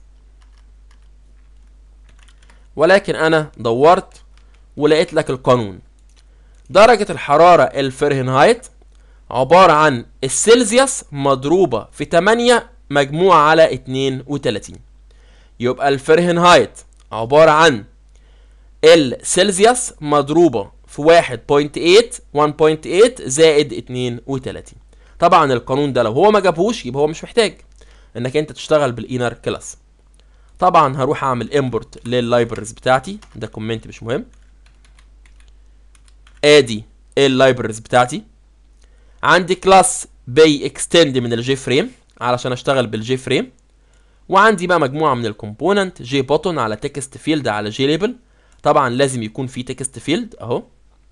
ولكن انا دورت ولقيت لك القانون درجة الحرارة الفرنهايت عبارة عن السيلزيوس مضروبة في 8 مجموعة على 32 يبقى الفرنهايت عبارة عن السيلزيوس مضروبة في 1.8 1.8 زائد 32 طبعا القانون ده لو هو ما جابهوش يبقى هو مش محتاج انك انت تشتغل بالانر كلاس طبعا هروح اعمل امبورت لللايبرز بتاعتي ده كومنت مش مهم ادي اللايبرز بتاعتي عندي كلاس بي اكستند من الجي فريم علشان اشتغل بالجي فريم وعندي بقى مجموعه من الكومبوننت جي بوتون على تكست فيلد على جي ليبل طبعا لازم يكون في تكست فيلد اهو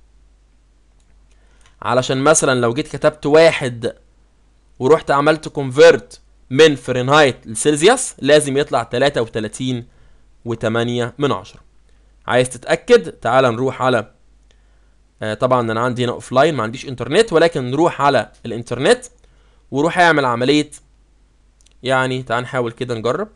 علشان مثلا لو جيت كتبت واحد ورحت عملت كونفرت من فرنهايت لسيلزيوس لازم يطلع 33 و8 من عشرة عايز تتأكد تعال نروح على آه طبعا انا عندي هنا اوف لاين ما عنديش انترنت ولكن نروح على الانترنت وروح اعمل عملية يعني تعال نحاول كده نجرب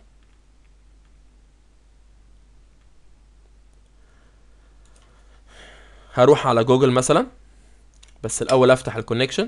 هروح على جوجل مثلا بس الاول افتح الكونكشن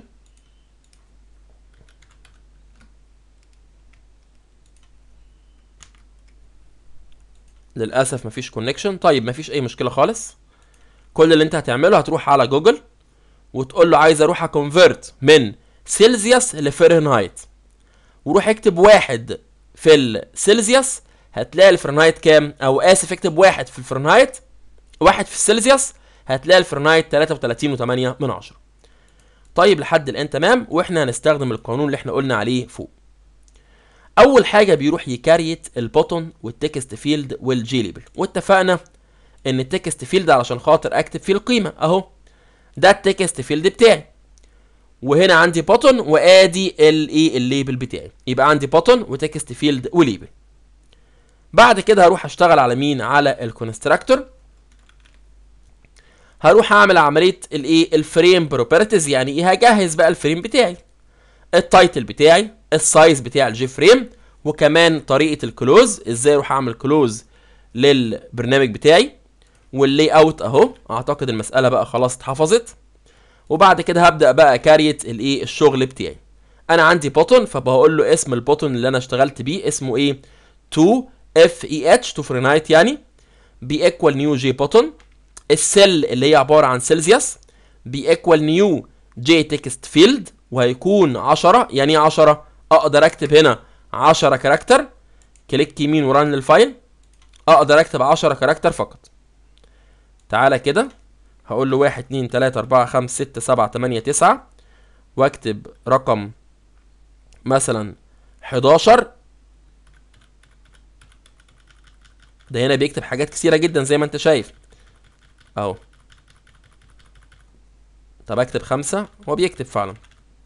للاسف مفيش كونكشن طيب مفيش اي مشكله خالص كل اللي انت هتعمله هتروح على جوجل وتقول له عايز اروح اكونفرت من سيلزيوس لفahrenheit وروح اكتب واحد في السيلزيوس هتلاقي الفرنهايت كام او اسف اكتب واحد في الفرنهايت واحد في السيلزيوس هتلاقي الفرنهايت 33 و8 من عشرة طيب لحد الان تمام واحنا هنستخدم القانون اللي احنا قلنا عليه فوق اول حاجه بيروح يكريت البوتون والتكست فيلد والجي ليبل واتفقنا ان التكست فيلد علشان خاطر اكتب فيه القيمه اهو ده التكست فيلد بتاعي وهنا عندي بوتون وادي الايه الليبل بتاعي يبقى عندي بوتون وتكست فيلد وليبل بعد كده هروح اشتغل على مين على الكونستراكتور هروح اعمل عمليه الايه الفريم بروبرتيز يعني ايه هجهز بقى الفريم بتاعي التايتل بتاعي السايز بتاع الجي فريم وكمان طريقه الكلوز ازاي اروح اعمل كلوز للبرنامج بتاعي واللي اوت اهو اعتقد المساله بقى خلاص اتحفظت وبعد كده هبدا بقى كاريت الايه الشغل بتاعي انا عندي بوتون فبقول له اسم البوتون اللي انا اشتغلت بيه اسمه ايه 2 اف اي اتش تو فرينايت يعني بي ايكوال نيو جي بوتون السيل اللي هي عباره عن سيلزيوس بي ايكوال نيو جي تكست فيلد وهيكون 10 يعني ايه 10 اقدر اكتب هنا 10 كاركتر كليك يمين ورن الفايل اقدر اكتب 10 كاركتر فقط تعالى كده هقول له 1 2 3 4 5 6 7 8 9 واكتب رقم مثلا 11 ده هنا بيكتب حاجات كثيره جدا زي ما انت شايف اهو طب اكتب خمسة هو بيكتب فعلا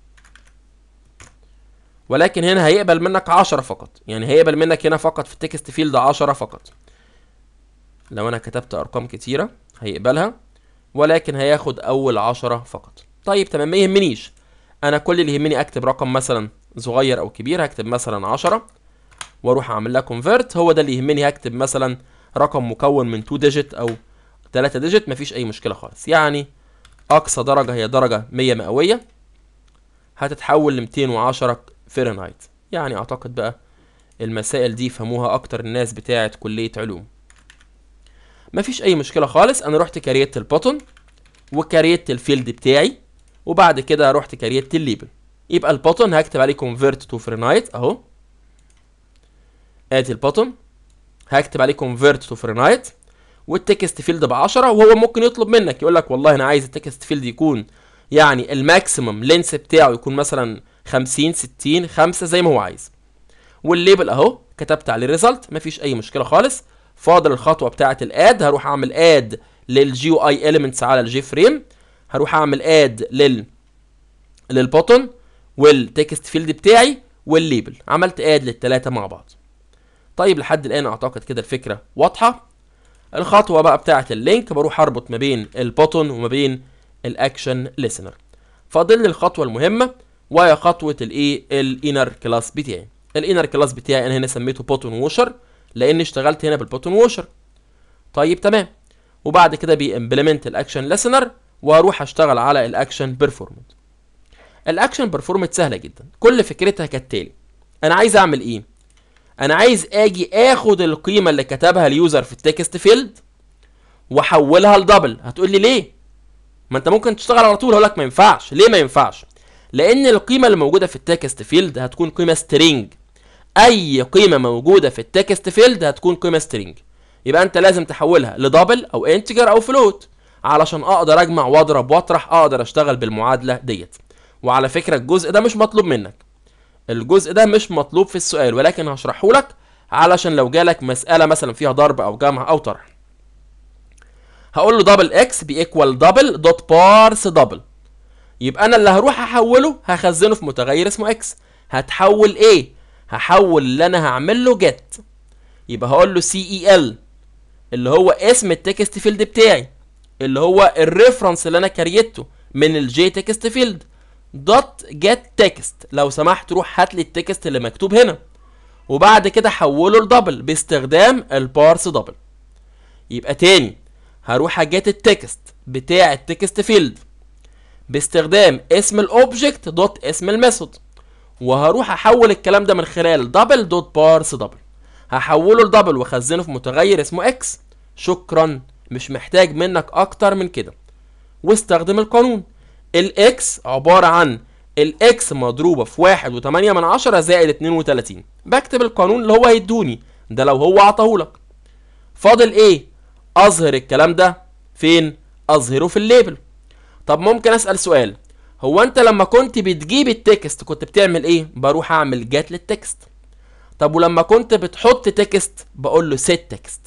ولكن هنا هيقبل منك عشرة فقط يعني هيقبل منك هنا فقط في التكست فيلد عشرة فقط لو انا كتبت ارقام كتيرة هيقبلها ولكن هياخد اول عشرة فقط طيب تمام ما يهمنيش انا كل اللي يهمني اكتب رقم مثلا صغير او كبير هكتب مثلا عشرة واروح اعمل لها كونفرت هو ده اللي يهمني هكتب مثلا رقم مكون من 2 ديجيت او 3 ديجيت مفيش اي مشكله خالص يعني اقصى درجه هي درجه 100 مئويه هتتحول ل 210 فahrenheit يعني اعتقد بقى المسائل دي فهموها اكتر الناس بتاعه كليه علوم مفيش اي مشكله خالص انا رحت كريت البوتون وكريت الفيلد بتاعي وبعد كده رحت كريت الليبل يبقى البوتون هكتب عليه convert to فahrenheit اهو ادي البوتون هكتب عليه convert to فahrenheit والتكست فيلد ب 10 وهو ممكن يطلب منك يقول لك والله انا عايز التكست فيلد يكون يعني الماكسيمم لينس بتاعه يكون مثلا 50 60 5 زي ما هو عايز والليبل اهو كتبت عليه ريزلت مفيش اي مشكله خالص فاضل الخطوه بتاعه الاد هروح اعمل اد للجي او اي اليمنتس على الجي فريم هروح اعمل اد لل للبوتون والتكست فيلد بتاعي والليبل عملت اد للثلاثه مع بعض طيب لحد الان اعتقد كده الفكره واضحه الخطوه بقى بتاعه اللينك بروح اربط ما بين البوتون وما بين الاكشن ليسنر فاضل لي الخطوه المهمه وهي خطوه الايه الانر كلاس بتاعي الانر كلاس بتاعي انا هنا سميته بوتون ووشر لان اشتغلت هنا بالبوتون ووشر طيب تمام وبعد كده بيمبلمنت الاكشن ليسنر واروح اشتغل على الاكشن بيرفورمنت الاكشن بيرفورمنت سهله جدا كل فكرتها كالتالي انا عايز اعمل ايه انا عايز اجي اخد القيمه اللي كتبها اليوزر في التكست فيلد واحولها لدبل هتقول لي ليه ما انت ممكن تشتغل على طول هقول لك ما ينفعش ليه ما ينفعش لان القيمه اللي موجوده في التكست فيلد هتكون قيمه سترينج اي قيمه موجوده في التكست فيلد هتكون قيمه سترينج يبقى انت لازم تحولها لدبل او انتجر او فلوت علشان اقدر اجمع واضرب واطرح اقدر اشتغل بالمعادله ديت وعلى فكره الجزء ده مش مطلوب منك الجزء ده مش مطلوب في السؤال ولكن هشرحه لك علشان لو جالك مساله مثلا فيها ضرب او جمع او طرح هقول له دبل اكس بيكوال دبل دوت بارس دبل يبقى انا اللي هروح احوله هخزنه في متغير اسمه اكس هتحول ايه هحول اللي انا هعمل له جيت يبقى هقول له سي اي ال اللي هو اسم التكست فيلد بتاعي اللي هو الريفرنس اللي انا كريته من الجي تكست فيلد دوت جيت تكست لو سمحت روح هات لي التكست اللي مكتوب هنا وبعد كده حوله لدبل باستخدام البارس دبل يبقى تاني هروح اجيت التكست بتاع التكست فيلد باستخدام اسم الاوبجكت دوت اسم الميثود وهروح احول الكلام ده من خلال دبل دوت بارس دبل هحوله لدبل واخزنه في متغير اسمه اكس شكرا مش محتاج منك اكتر من كده واستخدم القانون الاكس عبارة عن الاكس مضروبة في واحد وتمانية من عشرة زائد اتنين وتلاتين بكتب القانون اللي هو هيدوني ده لو هو عطاهولك فاضل ايه اظهر الكلام ده فين اظهره في الليبل طب ممكن اسأل سؤال هو انت لما كنت بتجيب التكست كنت بتعمل ايه بروح اعمل جات للتكست طب ولما كنت بتحط تكست بقول له set تكست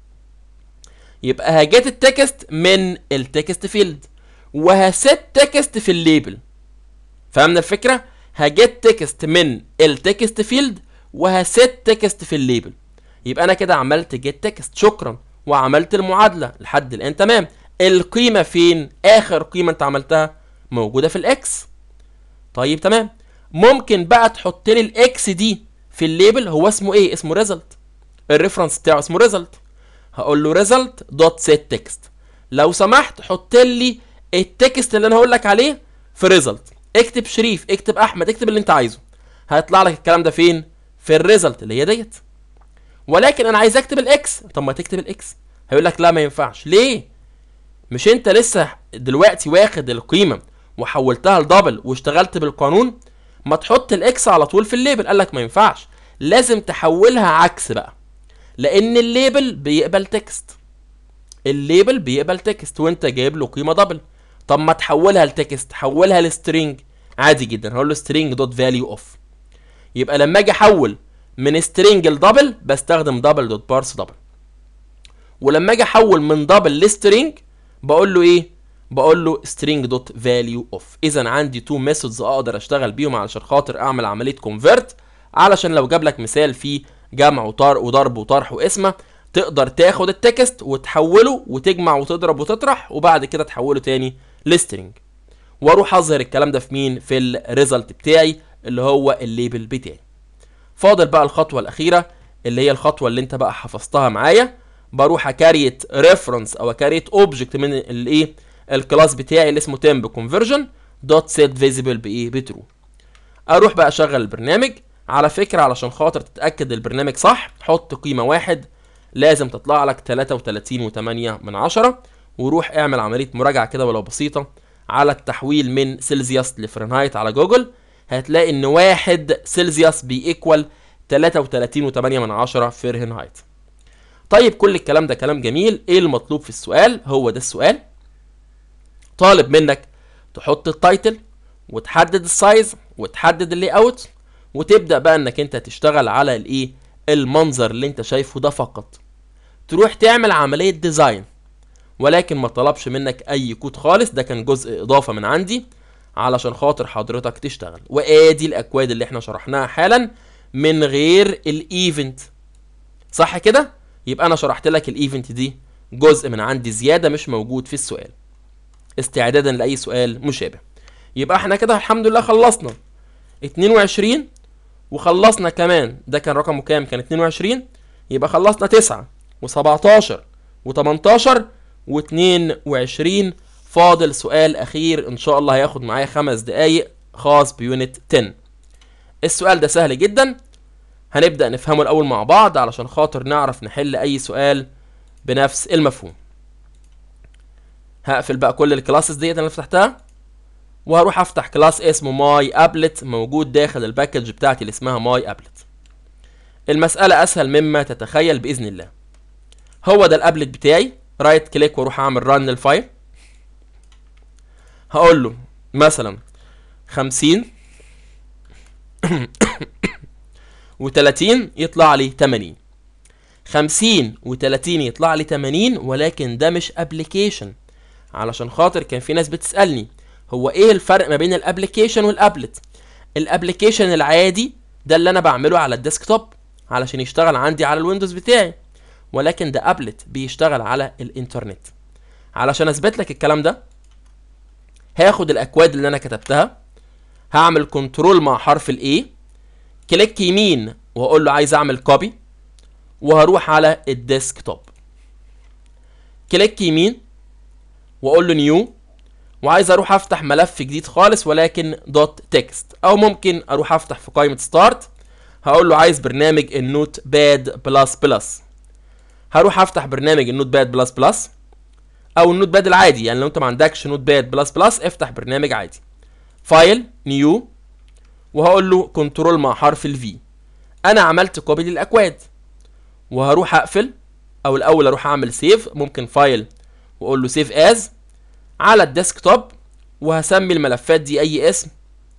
يبقى هجيت التكست من التكست فيلد وهست تكست في الليبل فهمنا الفكره هجيت تكست من التكست فيلد وهست تكست في الليبل يبقى انا كده عملت جيت تكست شكرا وعملت المعادله لحد الان تمام القيمه فين اخر قيمه انت عملتها موجوده في الاكس طيب تمام ممكن بقى تحط لي الاكس دي في الليبل هو اسمه ايه اسمه ريزلت الريفرنس بتاعه اسمه ريزلت هقول له ريزلت دوت سيت تكست لو سمحت حط لي التكست اللي انا هقول لك عليه في ريزلت اكتب شريف اكتب احمد اكتب اللي انت عايزه هيطلع لك الكلام ده فين في الريزلت اللي هي ديت ولكن انا عايز اكتب الاكس طب ما تكتب الاكس هيقول لك لا ما ينفعش ليه مش انت لسه دلوقتي واخد القيمه وحولتها لدبل واشتغلت بالقانون ما تحط الاكس على طول في الليبل قال لك ما ينفعش لازم تحولها عكس بقى لان الليبل بيقبل تكست الليبل بيقبل تكست وانت جايب له قيمه دبل طب ما تحولها لتكست حولها لسترينج عادي جدا هقول له string دوت فاليو اوف يبقى لما اجي احول من string لدبل بستخدم دبل دوت بارس دبل ولما اجي احول من دبل لسترينج بقول له ايه بقول له string دوت فاليو اوف اذا عندي تو ميثودز اقدر اشتغل بيهم علشان خاطر اعمل عمليه كونفرت علشان لو جاب لك مثال فيه جمع وطرق وضرب وطرح وقسمه تقدر تاخد التكست وتحوله وتجمع وتضرب وتطرح وبعد كده تحوله تاني لسترنج واروح اظهر الكلام ده في مين في الريزلت بتاعي اللي هو الليبل بتاعي فاضل بقى الخطوه الاخيره اللي هي الخطوه اللي انت بقى حفظتها معايا بروح اكاريت ريفرنس او اكاريت اوبجكت من الايه الكلاس بتاعي اللي اسمه تمب كونفرجن دوت سيت فيزيبل بايه بترو اروح بقى اشغل البرنامج على فكره علشان خاطر تتاكد البرنامج صح حط قيمه واحد لازم تطلع لك 33 و8 من عشرة وروح اعمل عمليه مراجعه كده ولو بسيطه على التحويل من سيلزيوس لفرنهايت على جوجل هتلاقي ان واحد سيلزيوس بيكوال 33 و8 من عشرة فahrenheit طيب كل الكلام ده كلام جميل ايه المطلوب في السؤال هو ده السؤال طالب منك تحط التايتل وتحدد السايز وتحدد اللي اوت وتبدا بقى انك انت تشتغل على الايه المنظر اللي انت شايفه ده فقط تروح تعمل عمليه ديزاين ولكن ما طلبش منك اي كود خالص ده كان جزء اضافه من عندي علشان خاطر حضرتك تشتغل وادي الاكواد اللي احنا شرحناها حالا من غير الايفنت صح كده يبقى انا شرحت لك الايفنت دي جزء من عندي زياده مش موجود في السؤال استعدادا لاي سؤال مشابه يبقى احنا كده الحمد لله خلصنا 22 وخلصنا كمان ده كان رقمه كام كان 22 يبقى خلصنا 9 و17 و18 و22 فاضل سؤال اخير ان شاء الله هياخد معايا خمس دقايق خاص بيونت 10 السؤال ده سهل جدا هنبدأ نفهمه الأول مع بعض علشان خاطر نعرف نحل أي سؤال بنفس المفهوم هقفل بقى كل الكلاسز ديت اللي فتحتها وهروح افتح كلاس اسمه ماي ابلت موجود داخل الباكج بتاعتي اللي اسمها ماي ابلت المسألة أسهل مما تتخيل بإذن الله هو ده الابلت بتاعي رايت كليك واروح اعمل ران للفايل هقول له مثلا خمسين و30 يطلع لي 80 50 و30 يطلع لي 80 ولكن ده مش ابلكيشن علشان خاطر كان في ناس بتسالني هو ايه الفرق ما بين الابلكيشن والابلت الابلكيشن العادي ده اللي انا بعمله على الديسكتوب علشان يشتغل عندي على الويندوز بتاعي ولكن ده ابلت بيشتغل على الانترنت علشان اثبت لك الكلام ده هاخد الاكواد اللي انا كتبتها هعمل كنترول مع حرف الاي كليك يمين وهقول له عايز اعمل كوبي وهروح على الديسكتوب كليك يمين واقول له نيو وعايز اروح افتح ملف جديد خالص ولكن دوت تكست او ممكن اروح افتح في قائمه ستارت هقول له عايز برنامج النوت باد بلس بلس هروح افتح برنامج النوت باد بلس بلس او النوت باد العادي يعني لو انت ما عندكش نوت باد بلس بلس افتح برنامج عادي فايل نيو وهقول له كنترول مع حرف الفي انا عملت كوبي للاكواد وهروح اقفل او الاول اروح اعمل سيف ممكن فايل واقول له سيف از على الديسكتوب وهسمي الملفات دي اي اسم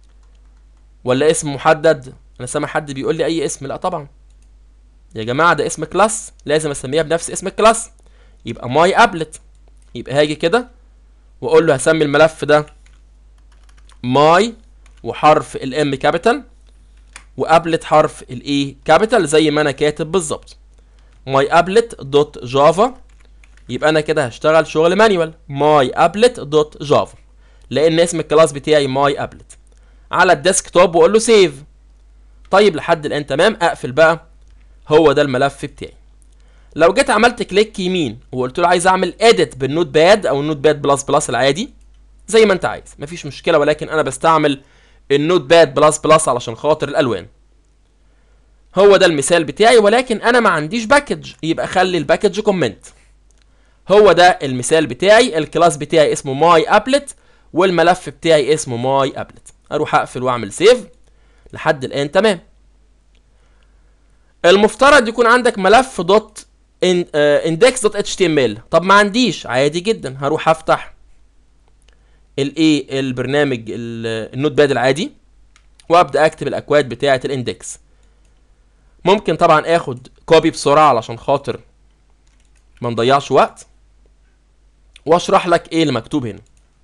ولا اسم محدد انا سامع حد بيقول لي اي اسم لا طبعا يا جماعه ده اسم كلاس لازم اسميها بنفس اسم الكلاس يبقى ماي ابلت يبقى هاجي كده واقول له هسمي الملف ده ماي وحرف الام كابيتال وابلت حرف الاي كابيتال زي ما انا كاتب بالظبط ماي ابلت دوت جافا يبقى انا كده هشتغل شغل مانيوال ماي ابلت دوت جافا لان اسم الكلاس بتاعي ماي ابلت على الديسك توب واقول له سيف طيب لحد الان تمام اقفل بقى هو ده الملف بتاعي لو جيت عملت كليك يمين وقلت له عايز اعمل اديت بالنوت باد او النوت باد بلس بلس العادي زي ما انت عايز مفيش مشكله ولكن انا بستعمل النوت باد بلس بلس علشان خاطر الالوان هو ده المثال بتاعي ولكن انا ما عنديش باكج يبقى خلي الباكج كومنت هو ده المثال بتاعي الكلاس بتاعي اسمه ماي ابلت والملف بتاعي اسمه ماي ابلت اروح اقفل واعمل سيف لحد الان تمام المفترض يكون عندك ملف دوت اندكس دوت اتش تي ام ال طب ما عنديش عادي جدا هروح افتح الايه البرنامج النوت باد العادي وابدا اكتب الاكواد بتاعه الاندكس ممكن طبعا اخد كوبي بسرعه علشان خاطر ما نضيعش وقت واشرح لك ايه اللي مكتوب هنا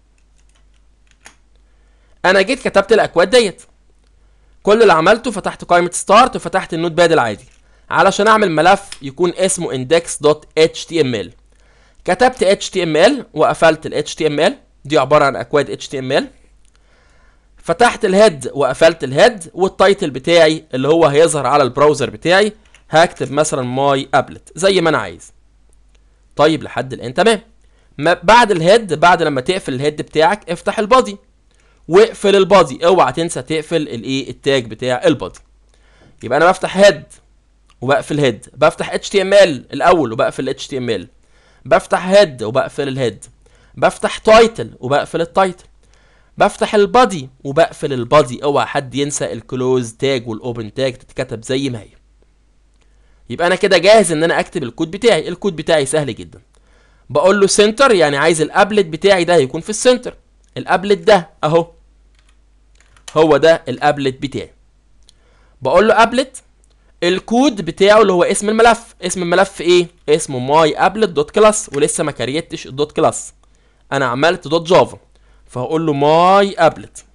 انا جيت كتبت الاكواد ديت كل اللي عملته فتحت قائمه ستارت وفتحت النوت باد العادي علشان اعمل ملف يكون اسمه index.html كتبت html وقفلت ال html دي عباره عن اكواد html فتحت الهيد وقفلت الهيد والتايتل بتاعي اللي هو هيظهر على البراوزر بتاعي هكتب مثلا ماي ابلت زي ما انا عايز طيب لحد الان تمام ما بعد الهيد بعد لما تقفل الهيد بتاعك افتح البادي واقفل البادي اوعى تنسى تقفل الايه التاج بتاع البادي يبقى انا بفتح هيد وبقفل هيد بفتح اتش تي ام ال الاول وبقفل اتش تي ام ال بفتح هيد وبقفل الهيد بفتح تايتل وبقفل التايتل بفتح البادي وبقفل البادي اوعى حد ينسى الكلوز تاج والاوبن تاج تتكتب زي ما هي يبقى انا كده جاهز ان انا اكتب الكود بتاعي الكود بتاعي سهل جدا بقول له سنتر يعني عايز الابلت بتاعي ده يكون في السنتر الابلت ده اهو هو ده الابلت بتاعي بقول له ابلت الكود بتاعه اللي هو اسم الملف اسم الملف ايه اسمه ماي ابلت دوت كلاس ولسه ما كريتش الدوت كلاس انا عملت دوت جافا فهقول له ماي ابلت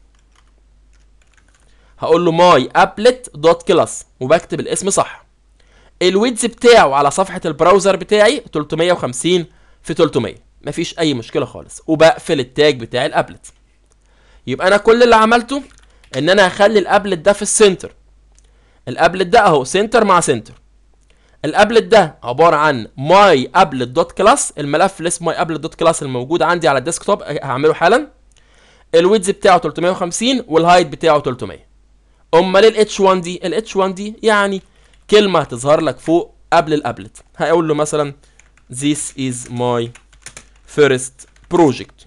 هقول له ماي ابلت دوت كلاس وبكتب الاسم صح الويدز بتاعه على صفحه البراوزر بتاعي 350 في 300 مفيش اي مشكله خالص وبقفل التاج بتاع الابلت يبقى انا كل اللي عملته ان انا هخلي الابلت ده في السنتر الابلت ده اهو سنتر مع سنتر الابلت ده عباره عن ماي ابلت دوت كلاس الملف اللي اسمه ماي ابلت دوت كلاس الموجود عندي على الديسكتوب هعمله حالا الويدز بتاعه 350 والهايت بتاعه 300 امال الاتش 1 دي الاتش 1 دي يعني كلمه هتظهر لك فوق قبل الابلت هقول له مثلا this is my first project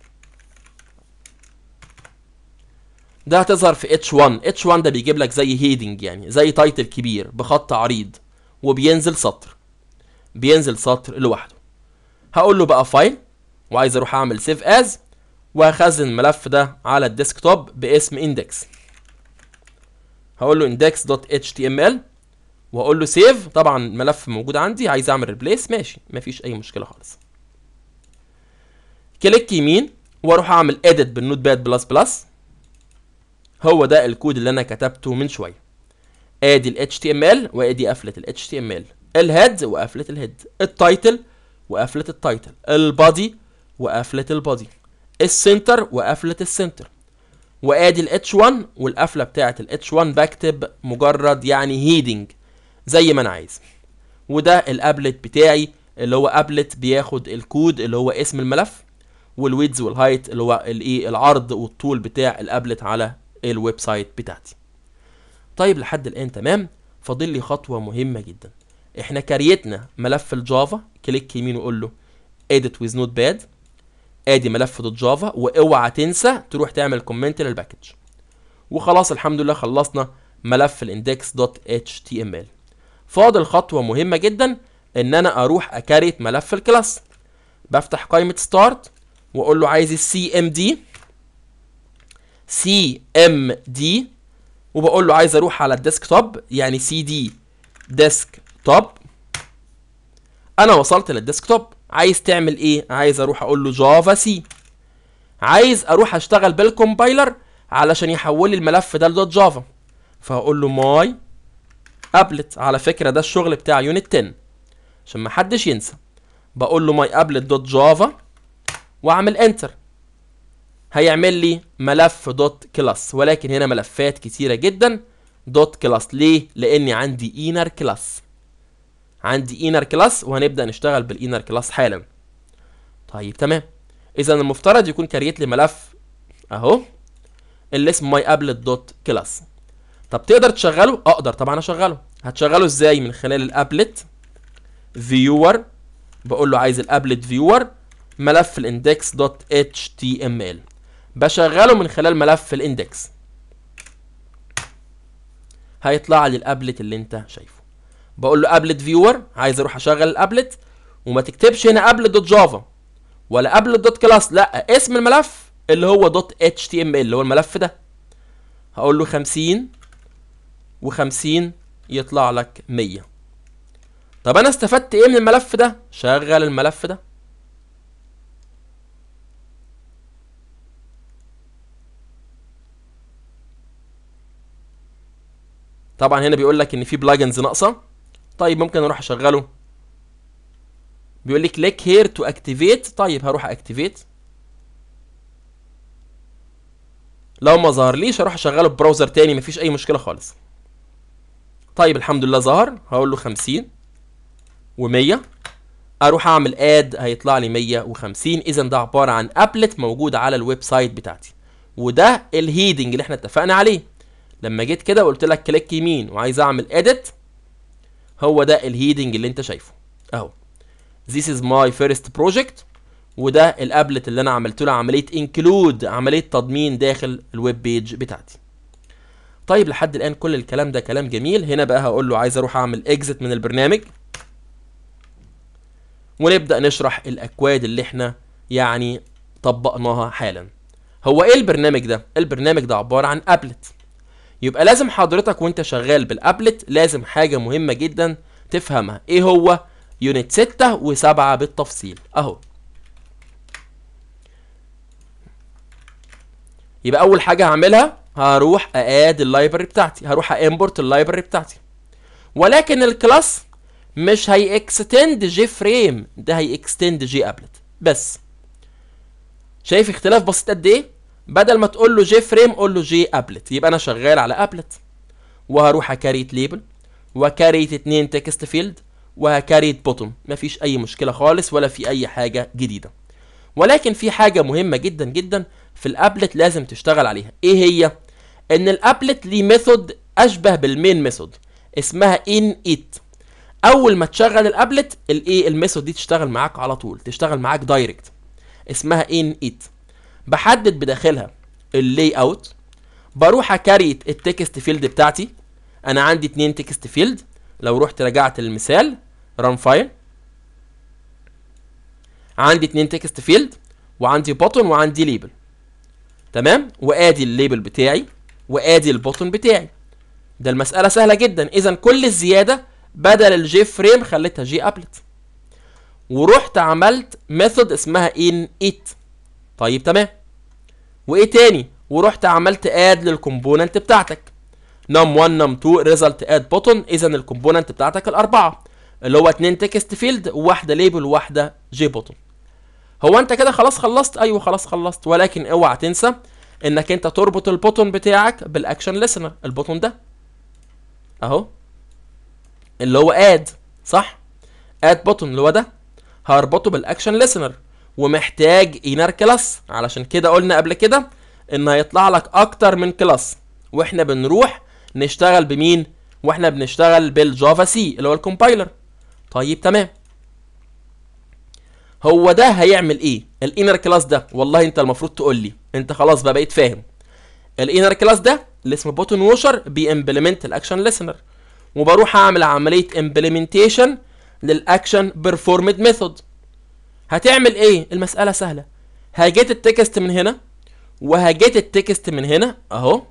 ده هتظهر في H1 H1 ده بيجيب لك زي هيدنج يعني زي تايتل كبير بخط عريض وبينزل سطر بينزل سطر لوحده هقول له بقى فايل وعايز اروح اعمل سيف از وهخزن الملف ده على الديسكتوب باسم index هقول له index.html واقول له سيف طبعا الملف موجود عندي عايز اعمل ريبليس ماشي مفيش اي مشكله خالص كليك يمين واروح اعمل edit بالنوت باد بلس بلس هو ده الكود اللي انا كتبته من شويه ادي ال HTML وادي قفله ال HTML الهيد وقفله الهيد التايتل وقفله التايتل البادي وقفله البادي السنتر وقفله السنتر وادي ال H1 والقفله بتاعه ال H1 بكتب مجرد يعني هيدنج زي ما انا عايز وده الابلت بتاعي اللي هو ابلت بياخد الكود اللي هو اسم الملف والويدز والهايت اللي هو الايه العرض والطول بتاع الابلت على الويب سايت بتاعتي طيب لحد الان تمام فاضل لي خطوه مهمه جدا احنا كريتنا ملف الجافا كليك يمين وقول له edit with notepad ادي ملف دوت جافا واوعى تنسى تروح تعمل كومنت للباكج وخلاص الحمد لله خلصنا ملف الاندكس دوت اتش تي ام ال فاضل خطوه مهمه جدا ان انا اروح اكريت ملف الكلاس بفتح قائمه ستارت واقول له عايز السي ام دي سي ام دي وبقول له عايز اروح على الديسك توب يعني سي دي ديسك توب انا وصلت للديسك توب عايز تعمل ايه عايز اروح اقول له جافا سي عايز اروح اشتغل بالكومبايلر علشان يحول لي الملف ده لدوت جافا فهقول له ماي ابلت على فكره ده الشغل بتاع يونت 10 عشان ما حدش ينسى بقول له ماي ابلت دوت جافا واعمل انتر هيعمل لي ملف دوت كلاس ولكن هنا ملفات كتيره جدا دوت كلاس ليه لاني عندي انر كلاس عندي انر كلاس وهنبدا نشتغل بالانر كلاس حالا طيب تمام اذا المفترض يكون كريت لي ملف اهو اللي اسمه ماي ابلت دوت كلاس طب تقدر تشغله اقدر طبعا اشغله هتشغله ازاي من خلال الابلت فيور بقول له عايز الابلت فيور ملف الاندكس دوت اتش تي ام ال بشغله من خلال ملف الاندكس هيطلع لي الابلت اللي انت شايفه بقول له ابلت فيور عايز اروح اشغل الابلت وما تكتبش هنا ابلت دوت جافا ولا ابلت دوت كلاس لا اسم الملف اللي هو دوت اتش تي ام ال اللي هو الملف ده هقول له 50 و50 يطلع لك 100 طب انا استفدت ايه من الملف ده شغل الملف ده طبعا هنا بيقول لك ان في بلجنز ناقصه طيب ممكن اروح اشغله بيقول لي كليك هير تو اكتيفيت طيب هروح اكتيفيت لو ما ظهرليش هروح اشغله ببراوزر تاني مفيش اي مشكله خالص طيب الحمد لله ظهر هقول له 50 و100 اروح اعمل اد هيطلع لي 150 اذا ده عباره عن ابلت موجود على الويب سايت بتاعتي وده الهيدنج اللي احنا اتفقنا عليه لما جيت كده وقلت لك كليك يمين وعايز اعمل اديت هو ده الهيدنج اللي انت شايفه اهو This is my first project وده الابلت اللي انا عملت له عمليه انكلود عمليه تضمين داخل الويب بيج بتاعتي طيب لحد الان كل الكلام ده كلام جميل هنا بقى هقول له عايز اروح اعمل اكزit من البرنامج ونبدا نشرح الاكواد اللي احنا يعني طبقناها حالا هو ايه البرنامج ده البرنامج ده عباره عن ابلت يبقى لازم حضرتك وانت شغال بالابلت لازم حاجه مهمه جدا تفهمها ايه هو يونت 6 و7 بالتفصيل اهو يبقى اول حاجه هعملها هروح ااد اللايبرري بتاعتي هروح امبورت اللايبرري بتاعتي ولكن الكلاس مش هي اكستند جي فريم ده هي اكستند جي ابلت بس شايف اختلاف بسيط قد ايه بدل ما تقول له جي فريم قول له جي ابلت يبقى انا شغال على ابلت وهروح اكاريت ليبل وكاريت اتنين تكست فيلد وهكاريت بوتوم مفيش اي مشكله خالص ولا في اي حاجه جديده ولكن في حاجه مهمه جدا جدا في الابلت لازم تشتغل عليها ايه هي ان الابلت ليه ميثود اشبه بالمين ميثود اسمها ان ات اول ما تشغل الابلت الايه الميثود دي تشتغل معاك على طول تشتغل معاك دايركت اسمها ان ات بحدد بداخلها اللاي اوت بروح اكريت التكست فيلد بتاعتي انا عندي اتنين تكست فيلد لو رحت رجعت للمثال ران فايل عندي اتنين تكست فيلد وعندي بوتون وعندي ليبل تمام وادي الليبل بتاعي وادي البوتون بتاعي ده المسألة سهلة جدا اذا كل الزيادة بدل الجي فريم خليتها جي ابلت ورحت عملت ميثود اسمها ان ات طيب تمام وايه تاني ورحت عملت اد للكومبوننت بتاعتك نم 1 نم 2 ريزلت اد بوتون اذا الكومبوننت بتاعتك الاربعه اللي هو اتنين تكست فيلد وواحده ليبل وواحده جي بوتون هو انت كده خلاص خلصت ايوه خلاص خلصت ولكن اوعى تنسى انك انت تربط البوتون بتاعك بالاكشن ليسنر البوتون ده اهو اللي هو اد صح اد بوتون اللي هو ده هربطه بالاكشن ليسنر ومحتاج انر كلاس علشان كده قلنا قبل كده ان هيطلع لك اكتر من كلاس واحنا بنروح نشتغل بمين واحنا بنشتغل بالجافا سي اللي هو الكومبايلر طيب تمام هو ده هيعمل ايه الانر كلاس ده والله انت المفروض تقول لي انت خلاص بقى بقيت فاهم الانر كلاس ده اللي اسمه بوتون ووشر بيمبلمنت الاكشن ليسنر وبروح اعمل عمليه امبلمنتيشن للاكشن بيرفورمد ميثود هتعمل ايه المساله سهله هجيت التكست من هنا وهجيت التكست من هنا اهو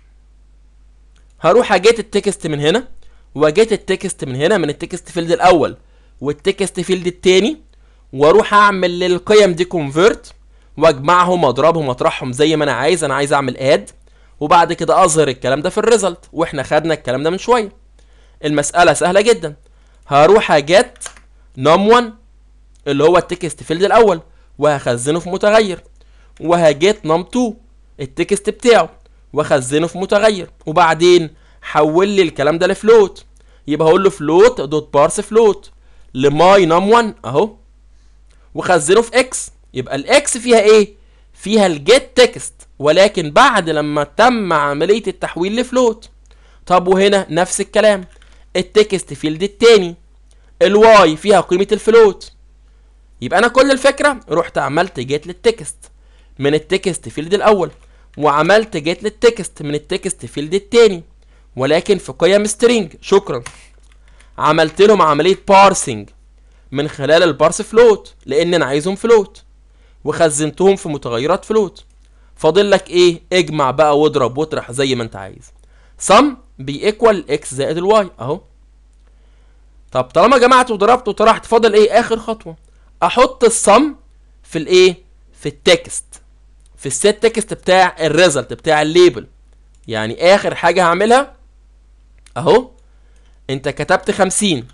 هروح اجيت التكست من هنا وجيت التكست من هنا من التكست فيلد الاول والتكست فيلد التاني واروح اعمل للقيم دي كونفيرت واجمعهم واضربهم واطرحهم زي ما انا عايز انا عايز اعمل اد وبعد كده اظهر الكلام ده في الريزلت واحنا خدنا الكلام ده من شويه المساله سهله جدا هروح اجت نم 1 اللي هو التكست فيلد الاول وهخزنه في متغير وهجيت نم 2 التكست بتاعه واخزنه في متغير وبعدين حول لي الكلام ده لفلوت يبقى هقول له فلوت دوت بارس فلوت لماي نم 1 اهو وخزنه في اكس يبقى الاكس فيها ايه فيها الجيت تكست ولكن بعد لما تم عمليه التحويل لفلوت طب وهنا نفس الكلام التكست فيلد التاني الواي فيها قيمه الفلوت يبقى انا كل الفكره رحت عملت جيت للتكست من التكست فيلد الاول وعملت جيت للتكست من التكست فيلد التاني ولكن في قيم سترينج شكرا عملت لهم عمليه بارسنج من خلال البارس فلوت لان انا عايزهم فلوت وخزنتهم في متغيرات فلوت فاضل لك ايه اجمع بقى واضرب واطرح زي ما انت عايز سم بيكوال اكس زائد الواي اهو طب طالما جمعت وضربت وطرحت فاضل ايه اخر خطوه احط السم في الايه في التكست في السيت تكست بتاع الريزلت بتاع الليبل يعني اخر حاجه هعملها اهو انت كتبت 50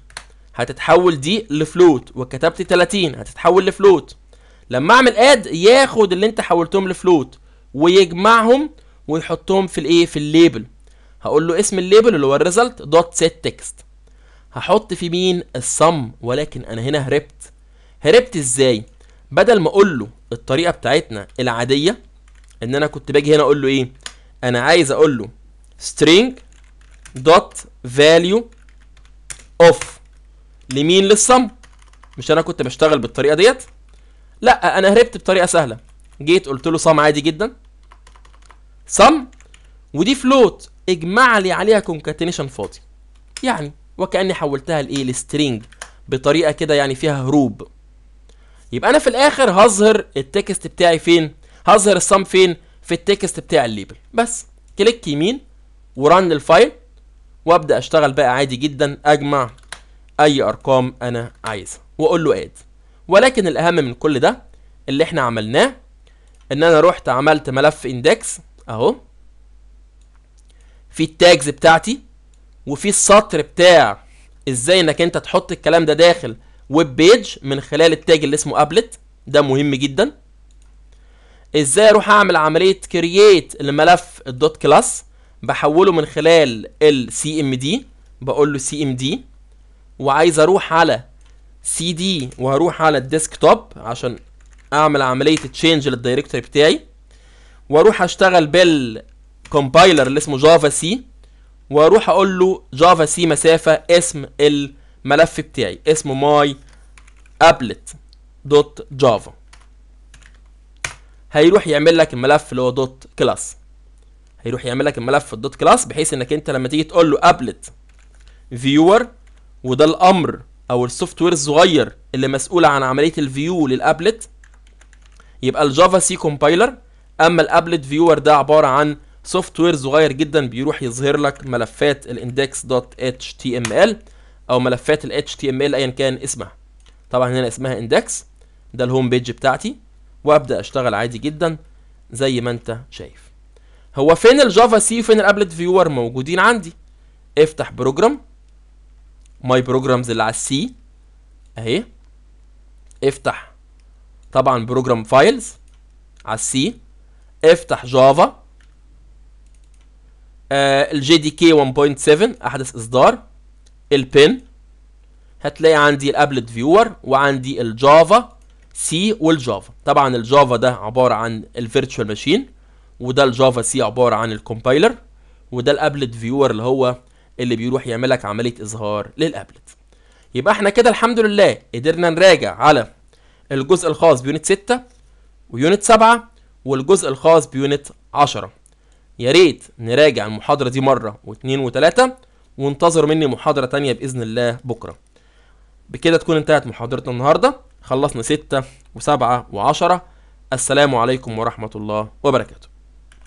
هتتحول دي لفلوت وكتبت 30 هتتحول لفلوت لما اعمل اد ياخد اللي انت حولتهم لفلوت ويجمعهم ويحطهم في الايه في الليبل هقول له اسم الليبل اللي هو الريزلت دوت سيت تكست هحط في مين الصم ولكن انا هنا هربت هربت ازاي بدل ما اقول له الطريقه بتاعتنا العاديه ان انا كنت باجي هنا اقول له ايه انا عايز اقول له string dot value of لمين للصم مش انا كنت بشتغل بالطريقه ديت لا انا هربت بطريقه سهله جيت قلت له صم عادي جدا صم ودي فلوت اجمع لي عليها كونكاتينيشن فاضي يعني وكاني حولتها لايه لسترينج بطريقه كده يعني فيها هروب يبقى انا في الاخر هظهر التكست بتاعي فين هظهر الصم فين في التكست بتاع الليبل بس كليك يمين ورن الفايل وابدا اشتغل بقى عادي جدا اجمع اي ارقام انا عايزها واقول له اد ولكن الاهم من كل ده اللي احنا عملناه ان انا رحت عملت ملف اندكس اهو في التاجز بتاعتي وفي السطر بتاع ازاي انك انت تحط الكلام ده داخل ويب بيج من خلال التاج اللي اسمه ابلت ده مهم جدا ازاي اروح اعمل عمليه كرييت الملف الدوت كلاس بحوله من خلال السي ام دي بقول له سي ام دي وعايز اروح على سي دي وهروح على الديسكتوب عشان اعمل عمليه تشينج للدايركتوري بتاعي واروح اشتغل بالكومبايلر اللي اسمه جافا سي واروح اقول له جافا سي مسافه اسم الملف بتاعي اسمه ماي ابلت دوت جافا هيروح يعمل لك الملف اللي هو دوت كلاس هيروح يعمل لك الملف الدوت كلاس بحيث انك انت لما تيجي تقول له ابلت فيور وده الامر او السوفت وير الصغير اللي مسؤول عن عمليه الفيو للابلت يبقى الجافا سي كومبايلر اما الابلت فيور ده عباره عن سوفت وير صغير جدا بيروح يظهر لك ملفات الاندكس دوت اتش تي ام ال او ملفات ال HTML ايا كان اسمها طبعا هنا اسمها اندكس ده الهوم بيج بتاعتي وابدا اشتغل عادي جدا زي ما انت شايف هو فين الجافا سي وفين الابلت فيور موجودين عندي افتح بروجرام ماي بروجرامز اللي على السي اهي افتح طبعا بروجرام فايلز على السي افتح جافا الجي دي كي 1.7 احدث اصدار البن هتلاقي عندي الابلت فيور وعندي الجافا سي والجافا طبعا الجافا ده عباره عن الفيرتشوال ماشين وده الجافا سي عباره عن الكومبايلر وده الابلت فيور اللي هو اللي بيروح يعمل لك عمليه اظهار للابلت يبقى احنا كده الحمد لله قدرنا نراجع على الجزء الخاص بيونت 6 ويونت 7 والجزء الخاص بيونت 10 يا ريت نراجع المحاضره دي مره واثنين وثلاثه وانتظروا مني محاضره تانية باذن الله بكره بكده تكون انتهت محاضرتنا النهارده خلصنا ستة وسبعة وعشرة السلام عليكم ورحمة الله وبركاته